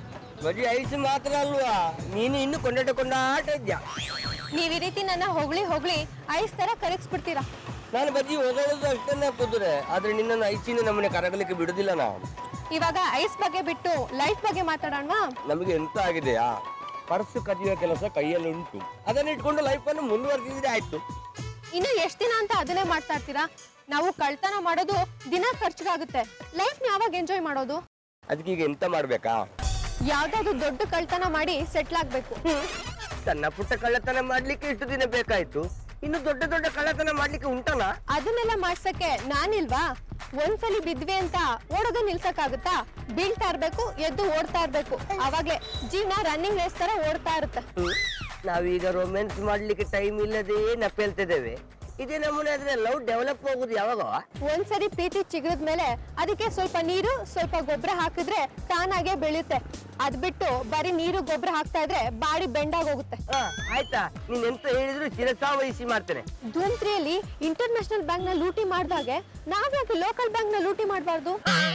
ಬರೀ ಐಸ್ ಮಾತ್ರ ಅಲ್ವಾ ನೀನು ಇನ್ನು ಕೊಂಡಾಟ ಕೊಂಡಾಟ ಇದ್ಯಾ ನೀವ್ ಈ ರೀತಿ ನನ್ನ ಹೊಗಳಿ ಹೊಗಳಿ ಐಸ್ ತರ ಕರಗಿಸ್ಬಿಡ್ತೀರಾ ನಾನು ಬಜ್ಜಿ ಹೋಗೋದು ಅಷ್ಟನ್ನೇ ಕುದುರೆ ಆದ್ರೆ ನಿನ್ನನ್ನು ಐಸಿನ ನಮ್ಮನೆ ಕರಗಲಿಕ್ಕೆ ಬಿಡುದಿಲ್ಲ ನಾವು ಇವಾಗ ಐಸ್ ಬಗ್ಗೆ ಬಿಟ್ಟು ಲೈಫ್ ಬಗ್ಗೆ ಮಾತಾಡೋಣವಾ ನಮಗೆ ಎಂತ ಆಗಿದೆಯಾ ಪರ್ಸ್ ಕದಿಯುವ ಕೆಲಸ ಕೈಯಲ್ಲಿ ಉಂಟು ಅದನ್ನ ಇಟ್ಕೊಂಡು ಲೈಫ್ ಅನ್ನು ಮುಂದುವರೆಸಿದ್ರೆ ಆಯ್ತು ಇನ್ನು ಎಷ್ಟ್ ದಿನ ಅಂತ ಅದನ್ನೇ ಮಾಡ್ತಾ ಇರ್ತೀರಾ ನಾವು ಕಳ್ತನ ಮಾಡೋದು ದಿನ ಖರ್ಚಿಗಾಗುತ್ತೆ ಲೈಫ್ ಯಾವಾಗ ಎಂಜಾಯ್ ಮಾಡೋದು ಅದಕ್ಕೆ ಈಗ ಎಂತ ಮಾಡ್ಬೇಕಾ ಯಾವ್ದಾದ್ರು ದೊಡ್ಡ ಕಳ್ತನ ಮಾಡಿ ಸೆಟ್ಲ್ ಆಗ್ಬೇಕು ಸಣ್ಣ ಪುಟ್ಟ ಕಳ್ಳತನ ಮಾಡ್ಲಿಕ್ಕೆ ಇಷ್ಟು ದಿನ ಬೇಕಾಯ್ತು ಇನ್ನು ದೊಡ್ಡ ದೊಡ್ಡ ಕಳ್ಳತನ ಮಾಡ್ಲಿಕ್ಕೆ ಉಂಟಲ್ಲ ಅದನ್ನೆಲ್ಲ ಮಾಡ್ಸಕ್ಕೆ ನಾನಿಲ್ವಾ ಒಂದ್ಸಲಿ ಬಿದ್ವಿ ಅಂತ ಓಡೋದು ನಿಲ್ಸಕ್ಕಾಗುತ್ತಾ ಬೀಳ್ತಾ ಇರ್ಬೇಕು ಎದ್ದು ಓಡ್ತಾ ಇರ್ಬೇಕು ಅವಾಗ್ಲೇ ಜೀವನ ರನ್ನಿಂಗ್ ರೇಸ್ ತರ ಓಡ್ತಾ ಇರುತ್ತೆ ನಾವೀಗ ರೊಮ್ಯಾನ್ಸ್ ಮಾಡ್ಲಿಕ್ಕೆ ಟೈಮ್ ಇಲ್ಲದೆ ನಪ್ಪೇಳ್ತಿದ್ದೇವೆ ಇದೇ ನಮೂನೆ ಆದ್ರೆ ಲವ್ ಡೆವಲಪ್ ಆಗುದು ಯಾವಾಗ ಒಂದ್ಸರಿ ಪ್ರೀತಿ ಚಿಗಿದ್ಮೇಲೆ ಅದಕ್ಕೆ ಸ್ವಲ್ಪ ನೀರು ಸ್ವಲ್ಪ ಗೊಬ್ಬರ ಹಾಕಿದ್ರೆ ತಾನಾಗೆ ಬೆಳೆಯುತ್ತೆ ಅದ್ ಬಿಟ್ಟು ಬರೀ ನೀರು ಗೊಬ್ಬರ ಹಾಕ್ತಾ ಇದ್ರೆ ಬಾಡಿ ಬೆಂಡಾಗ್ ಹೋಗುತ್ತೆ ಆಯ್ತಾ ನೀನ್ ಎಂತ ಹೇಳಿದ್ರು ಶಿರಸಾ ವಹಿಸಿ ಮಾಡ್ತೇನೆ ಧೂಮ್ ತ್ರೀಯಲ್ಲಿ ಇಂಟರ್ನ್ಯಾಷನಲ್ ಬ್ಯಾಂಕ್ ನ ಲೂಟಿ ಮಾಡ್ದಾಗೆ ನಾವ್ಯಾಕೆ ಲೋಕಲ್ ಬ್ಯಾಂಕ್ ನ ಲೂಟಿ ಮಾಡಬಾರ್ದು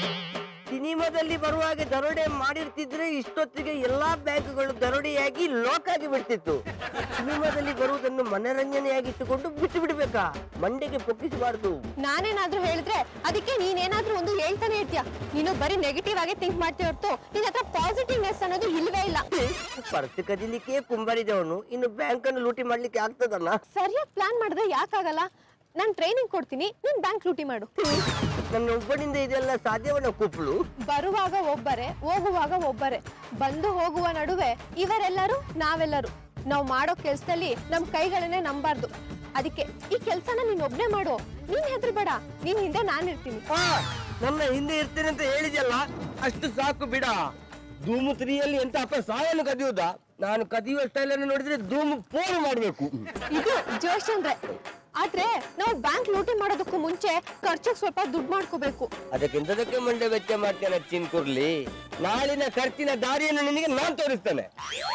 ಸಿನಿಮಾದಲ್ಲಿ ಬರುವಾಗ ದರೋಡೆ ಮಾಡಿರ್ತಿದ್ರೆ ಇಷ್ಟೊತ್ತಿಗೆ ಎಲ್ಲಾ ಬ್ಯಾಂಕ್ಗಳು ದರೋಡೆಯಾಗಿ ಲೋಕ್ ಆಗಿ ಬಿಡ್ತಿತ್ತು ಸಿನಿಮಾದಲ್ಲಿ ಬರುವುದನ್ನು ಮನರಂಜನೆಯಾಗಿ ಇಟ್ಟುಕೊಂಡು ಬಿಟ್ಟು ಬಿಡ್ಬೇಕಾ ಮಂಡೆಗೆ ಪೊಕ್ಕಿಸಬಾರ್ದು ನಾನೇನಾದ್ರೂ ಹೇಳಿದ್ರೆ ಅದಕ್ಕೆ ನೀನೇನಾದ್ರೂ ಒಂದು ಹೇಳ್ತಾನೆ ಇರ್ತೀಯ ನೀನು ಬರೀ ನೆಗೆಟಿವ್ ಆಗಿ ಥಿಂಕ್ ಮಾಡ್ತೀಯ ಹೊರತು ನಿನ್ನ ಹತ್ರ ಪಾಸಿಟಿವ್ನೆಸ್ ಅನ್ನೋದು ಇಲ್ವೇ ಇಲ್ಲ ಪರ್ಸ್ ಕದಿಲಿಕ್ಕೆ ಕುಂಬರಿದವನು ಇನ್ನು ಬ್ಯಾಂಕ್ ಅನ್ನು ಲೂಟಿ ಮಾಡ್ಲಿಕ್ಕೆ ಆಗ್ತದಲ್ಲ ಸರಿಯಾಗಿ ಪ್ಲಾನ್ ಮಾಡಿದ್ರೆ ಯಾಕಾಗಲ್ಲ ನಾನು ಟ್ರೈನಿಂಗ್ ಕೊಡ್ತೀನಿ ನೀನ್ ಬ್ಯಾಂಕ್ ಲೂಟಿ ಮಾಡು ನನ್ನ ಒಬ್ಬನಿಂದ ಇದೆಲ್ಲ ಸಾಧ್ಯವನ್ನ ಕುಪ್ಳು ಬರುವಾಗ ಒಬ್ಬರೇ ಹೋಗುವಾಗ ಒಬ್ಬರೇ ಬಂದು ಹೋಗುವ ನಡುವೆ ಇವರೆಲ್ಲರೂ ನಾವೆಲ್ಲರೂ ನಾವು ಮಾಡೋ ಕೆಲ್ಸದಲ್ಲಿ ನಮ್ ಕೈಗಳನ್ನೇ ನಂಬಾರ್ದು ಅದಕ್ಕೆ ಈ ಕೆಲ್ಸನ ನೀನ್ ಒಬ್ನೇ ಮಾಡು ನೀನ್ ಹೆದರ್ಬೇಡ ನೀನ್ ಹಿಂದೆ ನಾನ್ ಇರ್ತೀನಿ ಆ, ನನ್ನ ಹಿಂದೆ ಇರ್ತೇನೆ ಅಂತ ಹೇಳಿದ್ಯಲ್ಲ ಅಷ್ಟು ಸಾಕು ಬಿಡ ಧೂಮು ತ್ರೀಯಲ್ಲಿ ಎಂತ ಅಪ್ಪ ಸಾಯನ್ನು ಕದಿಯುವುದಾ ನಾನು ಕದಿಯುವ ಸ್ಟೈಲ್ ಅನ್ನು ನೋಡಿದ್ರೆ ಧೂಮು ಫೋನ್ ಮಾಡ್ಬೇಕು ಇದು ಜೋಶ್ ಅಂದ್ರೆ ಆದ್ರೆ ನಾವು ಬ್ಯಾಂಕ್ ಲೂಟಿ ಮಾಡೋದಕ್ಕೂ ಮುಂಚೆ ಖರ್ಚಿಗೆ ಸ್ವಲ್ಪ ದುಡ್ಡು ಮಾಡ್ಕೋಬೇಕು ಅದಕ್ಕಿಂತದಕ್ಕೆ ಮಂಡೆ ವೆಚ್ಚ ಮಾಡ್ತೇನೆ ಚಿನ್ಕುರ್ಲಿ ನಾಳಿನ ಖರ್ಚಿನ ದಾರಿಯನ್ನು ನಿನಗೆ ನಾನ್ ತೋರಿಸ್ತೇನೆ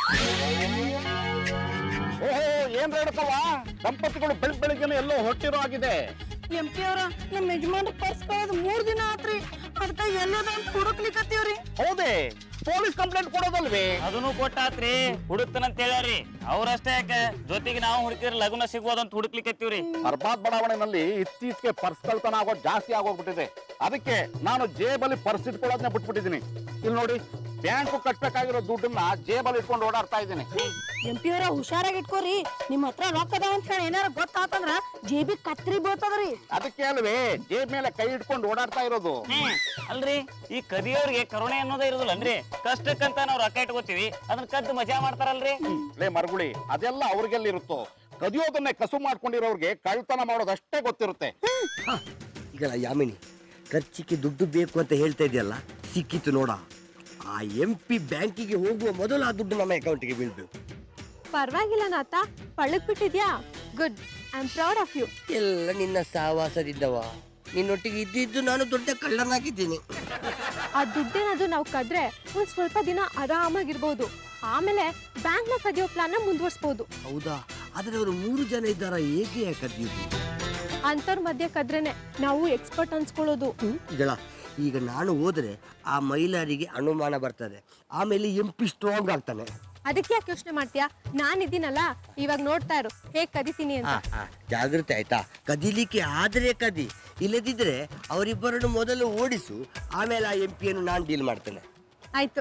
ಓಹೋ ಏನ್ ರೇಣುಕವ್ವ ದಂಪತಿಗಳು ಬೆಳಗ್ ಬೆಳಿಗ್ಗೆನೆ ಎಲ್ಲೋ ಹೊಟ್ಟಿರೋ ಆಗಿದೆ ಎಂ ಪಿ ಅವ್ರ ನಮ್ಮ ಯಜಮಾನ್ರ ಪರ್ಸ್ ಕಳೆದ್ ಮೂರ್ ದಿನ ಆತ್ರಿ ಅದಕ್ಕ ಎಲ್ಲದ ಅಂತ ಹುಡುಕ್ಲಿಕತ್ತೀವ್ರಿ ಹೌದೇ ಪೊಲೀಸ್ ಕಂಪ್ಲೇಂಟ್ ಕೊಡೋದಲ್ವೇ ಅದನ್ನು ಕೊಟ್ಟಾತ್ರಿ ಹುಡುಕ್ತನಂತ ಹೇಳ್ಯಾರಿ ಅವ್ರಷ್ಟೇ ಯಾಕೆ ಜೊತೆಗೆ ನಾವು ಹುಡುಕಿದ್ರೆ ಲಗುನ ಸಿಗ್ಬೋದಂತ ಹುಡುಕ್ಲಿಕ್ಕತ್ತೀವ್ರಿ ಅರ್ಬಾದ್ ಬಡಾವಣೆನಲ್ಲಿ ಇತ್ತೀಚೆಗೆ ಪರ್ಸ್ ಕಳ್ತನ ಆಗೋದು ಜಾಸ್ತಿ ಆಗೋಗ್ಬಿಟ್ಟಿದೆ ಅದಕ್ಕೆ ನಾನು ಜೇಬಲ್ಲಿ ಪರ್ಸ್ ಇಟ್ಕೊಳ್ಳೋದನ್ನ ಬಿಟ್ಬಿಟ್ಟಿದ್ದೀನಿ ಇಲ್ಲಿ ನೋಡಿ ಬ್ಯಾಂಕು ಕಟ್ಬೇಕಾಗಿರೋ ದುಡ್ಡನ್ನ ಜೇಬಲ್ಲಿ ಇಟ್ಕೊಂಡು ಓಡಾಡ್ತಾ ಇದ್ದೀನಿ ಎಂ ಪಿ ಅವ್ರ ಹುಷಾರಾಗಿ ಇಟ್ಕೋರಿ ನಿಮ್ ಹತ್ರ ರೊಕ್ಕ ಅದಾವ ಅಂತ ಹೇಳಿ ಏನಾರ ಗೊತ್ತಾತಂದ್ರ ಜೇಬಿ ಕತ್ರಿ ಬೀಳ್ತದ್ರಿ ಅದಕ್ಕೆ ಅಲ್ವೇ ಜೇಬ್ ಮೇಲೆ ಕೈ ಇಟ್ಕೊಂಡು ಓಡಾಡ್ತಾ ಇರೋದು ಹ್ಮ್. ಅಲ್ರಿ ಈ ಕದಿಯೋರ್ಗೆ ಕರುಣೆ ಅನ್ನೋದೇ ಇರೋದಿಲ್ಲ ಅನ್ರಿ ಕಷ್ಟಕ್ಕಂತ ನಾವು ರೊಕ್ಕ ಇಟ್ಕೋತೀವಿ ಅದನ್ನ ಕದ್ದು ಮಜಾ ಮಾಡ್ತಾರಲ್ರಿ ಲೇ ಮರಗುಳಿ ಅದೆಲ್ಲ ಅವ್ರಿಗೆಲ್ಲಿರುತ್ತೋ ಕದಿಯೋದನ್ನೇ ಕಸು ಮಾಡ್ಕೊಂಡಿರೋರ್ಗೆ ಕಳ್ತನ ಮಾಡೋದಷ್ಟೇ ಗೊತ್ತಿರುತ್ತೆ ಈಗ ಯಾಮಿನಿ ಖರ್ಚಿಗೆ ದುಡ್ಡು ಬೇಕು ಅಂತ ಹೇಳ್ತಾ ಇದೆಯಲ್ಲ ಸಿಕ್ಕಿತ್ತು ನೋಡ ಆ ಎಂ ಪಿ ಬ್ಯಾಂಕಿಗೆ ಹೋಗುವ ಮೊದಲು ಆ ದುಡ್ಡು ನಮ್ಮ ಅಕೌಂಟಿಗೆ ಬೀಳ್ಬೇಕು ಪರವಾಗಿಲ್ಲ ನಾತ ಪಳ್ಳಕ್ ಬಿಟ್ಟಿದ್ಯಾ good I am proud of you ಎಲ್ಲ ನಿನ್ನ ಸಹವಾಸದಿದ್ದವ ನಿನ್ನೊಟ್ಟಿಗೆ ಇದ್ದಿದ್ದು ನಾನು ದೊಡ್ಡ ಕಳ್ಳನಾಗಿದ್ದೀನಿ ಆ ದುಡ್ಡೇನಾದ್ರೂ ನಾವು ಕದ್ರೆ ಒಂದ್ ಸ್ವಲ್ಪ ದಿನ ಆರಾಮಾಗಿರ್ಬೋದು ಆಮೇಲೆ ಬ್ಯಾಂಕ್ ನ ಕದಿಯೋ ಪ್ಲಾನ್ ನ ಮುಂದುವರ್ಸ್ಬೋದು ಹೌದಾ ಆದ್ರೆ ಅವರು ಮೂರು ಜನ ಇದ್ದಾರ ಹೇಗೆ ಕದಿಯುದು ಅಂತವ್ರ ಮಧ್ಯೆ ಕದ್ರೇನೆ ನಾವು ಎಕ್ಸ್ಪರ್ಟ್ ಅನ್ಸ್ಕೊಳ್ಳೋದು ಈಗಳ ಈಗ ನಾನು ಹೋದ್ರೆ ಆ ಮಹಿಳೆಯರಿಗೆ ಅನುಮಾನ ಬರ್ತದೆ ಆಮೇಲೆ ಎಂ ಪಿ ಸ್ಟ್ರಾಂಗ್ ಆಗ್ತಾನೆ ಅದಕ್ಕೆ ಯಾಕೆ ಯೋಚನೆ ಮಾಡ್ತೀಯಾ ನಾನಿದ್ದೀನಲ್ಲ ಇವಾಗ ನೋಡ್ತಾ ಇರು ಹೇಗ್ ಕದಿತೀನಿ ಅಂತ ಆ, ಆ, ಜಾಗ್ರತೆ ಆಯ್ತಾ ಕದಿಲಿಕ್ಕೆ ಆದ್ರೆ ಕದಿ ಇಲ್ಲದಿದ್ರೆ ಅವರಿಬ್ಬರನ್ನು ಮೊದಲು ಓಡಿಸು ಆಮೇಲೆ ಆ ಎಂ ಪಿಯನ್ನು ನಾನು ಡೀಲ್ ಮಾಡ್ತೇನೆ ಆಯ್ತು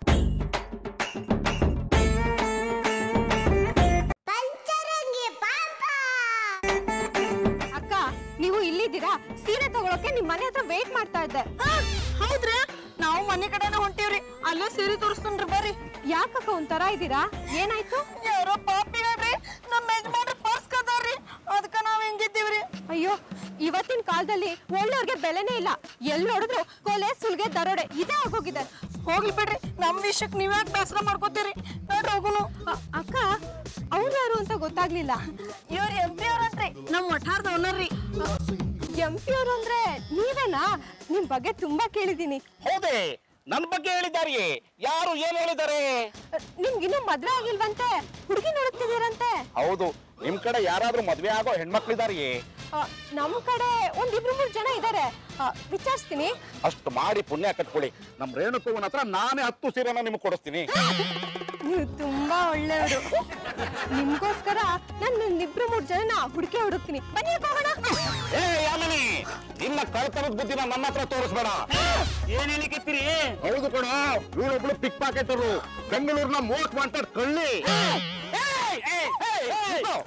ಅಕ್ಕ ನೀವು ಇಲ್ಲಿದ್ದೀರಾ ಸೀರೆ ತಗೊಳಕ್ಕೆ ನಿಮ್ ಮನೆ ಹತ್ರ ವೇಟ್ ಮಾಡ್ತಾ ಇದ್ದೆ ಹೌದ್ರಾ ನಾವು ಮನೆ ಕಡೆನ ಹೊಂಟೀವ್ರಿ ಅಲ್ಲೇ ಸೀರೆ ತೋರಿಸ್ತನ್ರಿ ಬರ್ರಿ ಯಾಕಕ್ಕ ಒಂಥರ ಇದ್ದೀರಾ ಏನಾಯ್ತು ಯಾರೋ ಪಾಪಿ ಹೇಳ್ರಿ ನಮ್ಮ ಯಜಮಾನ್ರ ಪರ್ಸ್ ಕದಾರ್ರಿ ಅದಕ್ಕ ನಾವ್ ಹೆಂಗಿದ್ದೀವ್ರಿ ಅಯ್ಯೋ ಇವತ್ತಿನ ಕಾಲದಲ್ಲಿ ಒಳ್ಳೆಯವ್ರಿಗೆ ಬೆಲೆನೇ ಇಲ್ಲ ಎಲ್ಲಿ ನೋಡಿದ್ರು ಕೊಲೆ ಸುಲ್ಗೆ ದರೋಡೆ ಇದೇ ಆಗೋಗಿದೆ ಹೋಗ್ಲಿ ಬಿಡ್ರಿ ನಮ್ ವಿಷಯಕ್ ನೀವ್ಯಾಕ್ ಬೇಸರ ಮಾಡ್ಕೋತೀರಿ ನೋಡ್ರಿ ಹೋಗುನು ಅ- ಅಕ್ಕ ಅವ್ರು ಯಾರು ಅಂತ ಗೊತ್ತಾಗ್ಲಿಲ್ಲ ಇವ್ರ ಎಂ ಪಿ ಅವ್ರನ್ರಿ ನಮ್ ವಠಾರದ ಓನರ್ರಿ ಎಂ ಪಿ ಅವರು ಅಂದ್ರೆ ನೀವೇನಾ ನಿಮ್ ಬಗ್ಗೆ ತುಂಬಾ ಕೇಳಿದೀನಿ ಹೌದೇ ನನ್ನ ಬಗ್ಗೆ ಹೇಳಿದಾರೆಯೇ ಯಾರು ಏನ್ ಹೇಳಿದ್ದಾರೆ ನಿಮ್ಗಿನ್ನೂ ಮದ್ವೆ ಆಗಿಲ್ವಂತೆ ಹುಡುಗಿ ನೋಡುತ್ತಿದ್ದೀರಂತೆ ಹೌದು ನಿಮ್ ಕಡೆ ಯಾರಾದ್ರೂ ಮದ್ವೆ ಆಗೋ ಹೆಣ್ಮಕ್ಳಿದಾರೆಯೇ ಅ, ನಮ್ ಕಡೆ ಒಂದ್ ಇಬ್ರು ಮೂರ್ ಜನ ಇದಾರೆ ಅ, ವಿಚಾರಿಸ್ತೀನಿ ಅಷ್ಟು ಮಾಡಿ ಪುಣ್ಯ ಕಟ್ಕೊಳ್ಳಿ ನಮ್ ರೇಣುಕುವನ ಹತ್ರ ನಾನೇ ಹತ್ತು ಸೀರೆನ ನಿಮ್ಗೆ ಕೊಡಿಸ್ತೀನಿ ನೀವು ತುಂಬಾ ಒಳ್ಳೆಯವರು ನಿಮ್ಗೋಸ್ಕರ ನಾನು ಇಬ್ರು ಮೂರ್ ಜನ ಹುಡುಕಿ ಹುಡುಕ್ತೀನಿ ಬನ್ನಿ ಅಕ್ಕ, ಹೋಗೋಣ ಏ ಯಾಮನಿ ನಿನ್ನ ಕಳ್ತನದ ಬುದ್ಧಿನ ನನ್ನ ಹತ್ರ ತೋರಿಸ್ಬೇಡ ಏನ್ ಹೇಳಿಕತ್ತೀರಿ ಹೌದು ಕಣ ಇವಳೊಬ್ಳು ಪಿಕ್ ಪಾಕೆಟರು ಬೆಂಗಳೂರಿನ ಮೋಸ್ಟ್ ವಾಂಟೆಡ್ ಕಳ್ಳಿ ಏಯ್, ಏಯ್, ಏಯ್, ನಿಲ್ಸು.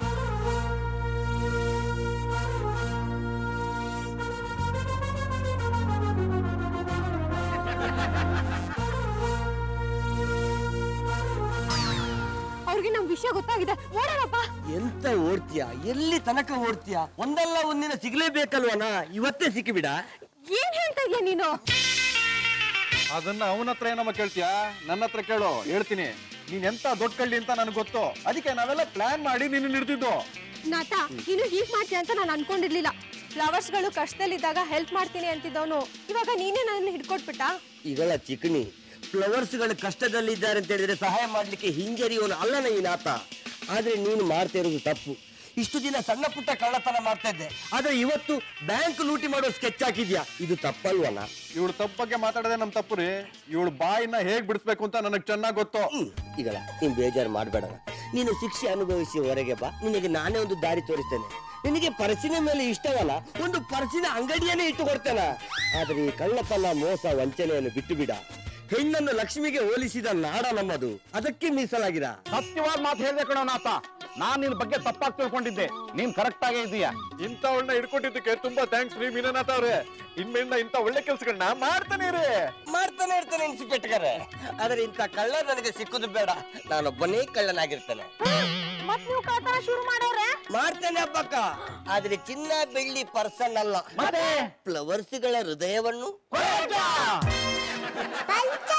ಅವ್ರಿಗೆ ನಮ್ ವಿಷಯ ಗೊತ್ತಾಗಿದೆ ಓಡೋಣಪ್ಪ ಎಂತ ಓಡ್ತೀಯ ಎಲ್ಲಿ ತನಕ ಓಡ್ತೀಯ ಒಂದಲ್ಲ ಒಂದಿನ ಸಿಗ್ಲೇಬೇಕಲ್ವನ ಇವತ್ತೇ ಸಿಕ್ಕಿಬಿಡ ಏನ್ ಹೇಳ್ತಾ ಇದೀಯ ನೀನು ಅದನ್ನ ಅವನ ಹತ್ರ ಏನಮ್ಮ ಕೇಳ್ತೀಯಾ ನನ್ನ ಹತ್ರ ಕೇಳು ಹೇಳ್ತೀನಿ ನೀನ್ ಎಂತ ದೊಡ್ಡ ಕಳ್ಳಿ ಅಂತ ನನಗೆ ಗೊತ್ತು ಅದಕ್ಕೆ ನಾವೆಲ್ಲ ಪ್ಲಾನ್ ಮಾಡಿ ನಿನ್ನ ಹಿಡ್ದಿದ್ದು ನಾಟ ನೀನು ಹೀಗ್ ಮಾಡ್ತೀಯ ಅಂತ ನಾನು ಅನ್ಕೊಂಡಿರ್ಲಿಲ್ಲ ಫ್ಲವರ್ಸ್ ಗಳು ಕಷ್ಟದಲ್ಲಿದ್ದಾಗ ಹೆಲ್ಪ್ ಮಾಡ್ತೀನಿ ಅಂತಿದ್ದವನು ಇವಾಗ ನೀನೇ ನನ್ನ ಹಿಡ್ಕೊಟ್ಬಿಟ್ಟ ಈಗಳ ಚಿಕಣಿ ಫ್ಲವರ್ಸ್ಗಳು ಕಷ್ಟದಲ್ಲಿದ್ದಾರೆ ಅಂತ ಹೇಳಿದ್ರೆ ಸಹಾಯ ಮಾಡ್ಲಿಕ್ಕೆ ಹಿಂಜರಿಯೋನು ಅಲ್ಲನ ಈ ನಾತ ಆದ್ರೆ ನೀನು ಮಾಡ್ತಾ ಇರೋದು ತಪ್ಪು ಇಷ್ಟು ದಿನ ಸಣ್ಣ ಪುಟ್ಟ ಕಳ್ಳತನ ಮಾಡ್ತಾ ಇದ್ದೆ ಆದ್ರೆ ಇವತ್ತು ಬ್ಯಾಂಕ್ ಲೂಟಿ ಮಾಡೋ ಸ್ಕೆಚ್ ಹಾಕಿದ್ಯಾ ಇದು ತಪ್ಪಲ್ವನ ಇವಳು ತಪ್ಪ ಬಗ್ಗೆ ಮಾತಾಡದೆ ನಮ್ ತಪ್ಪು ರೀ ಇವಳು ಬಾಯಿನ ಹೇಗ್ ಬಿಡಿಸ್ಬೇಕು ಅಂತ ನನಗ್ ಚೆನ್ನಾಗ್ ಗೊತ್ತು ಹ್ಮ್, ಈಗಳ ನೀನ್ ಬೇಜಾರು ಮಾಡ್ಬೇಡವ ನೀನು ಶಿಕ್ಷೆ ಅನುಭವಿಸಿ ಹೊರಗೆ ಬಾ ನಿನಗೆ ನಾನೇ ಒಂದು ದಾರಿ ತೋರಿಸ್ತೇನೆ ನಿನಗೆ ಪರ್ಸಿನ ಮೇಲೆ ಇಷ್ಟವಲ್ಲ ಒಂದು ಪರ್ಸಿನ ಅಂಗಡಿಯನ್ನೇ ಇಟ್ಟು ಕೊಡ್ತೇನ ಆದ್ರೆ ಈ ಕಳ್ಳತನ ಮೋಸ ವಂಚನೆಯನ್ನು ಬಿಟ್ಟು ಬಿಡ ಹೆಣ್ಣನ್ನು ಲಕ್ಷ್ಮಿಗೆ ಹೋಲಿಸಿದ ನಾಡ ನಮ್ಮದು ಅದಕ್ಕೆ ಮೀಸಲಾಗಿರ ಸತ್ಯವಾದ ಮಾತು ಹೇಳ್ದೆ ಕಣೋ ನಾಥ ನಾನ್ ನಿನ್ ಬಗ್ಗೆ ತಪ್ಪಾಗಿ ತಿಳ್ಕೊಂಡಿದ್ದೆ ನೀನ್ ಕರೆಕ್ಟ್ ಆಗೇ ಇದೀಯಾ ಇಂಥ ಅವಳನ್ನ ಹಿಡ್ಕೊಟ್ಟಿದ್ದಕ್ಕೆ ತುಂಬಾ ಥ್ಯಾಂಕ್ಸ್ ರೀ ಮೀನನಾಥ ಅವ್ರೆ ಇನ್ಮೇಲಿಂದ ಇಂಥ ಒಳ್ಳೆ ಕೆಲ್ಸಗಳನ್ನ ಮಾಡ್ತಾನೆ ರೀ ಮಾಡ್ತಾನೆ ಇರ್ತೇನೆ ಇನ್ಸ್ಪೆಕ್ಟರ್ ಆದ್ರೆ ಇಂಥ ಕಳ್ಳ ನನಗೆ ಸಿಕ್ಕುದು ಬೇಡ ನಾನೊಬ್ಬನೇ ಕಳ್ಳನಾಗಿರ್ತೇನೆ ಮತ್ ನೀವು ಕಳ್ತನ ಶುರು ಮಾಡೋರೆ ಮಾಡ್ತೇನೆ ಹಬ್ಬಕ್ಕ ಆದ್ರೆ ಚಿನ್ನ ಬೆಳ್ಳಿ ಪರ್ಸನ್ ಅಲ್ಲ ಮತ್ತೆ ಫ್ಲವರ್ಸ್ಗಳ ಹೃದಯವನ್ನು ಪಂಚ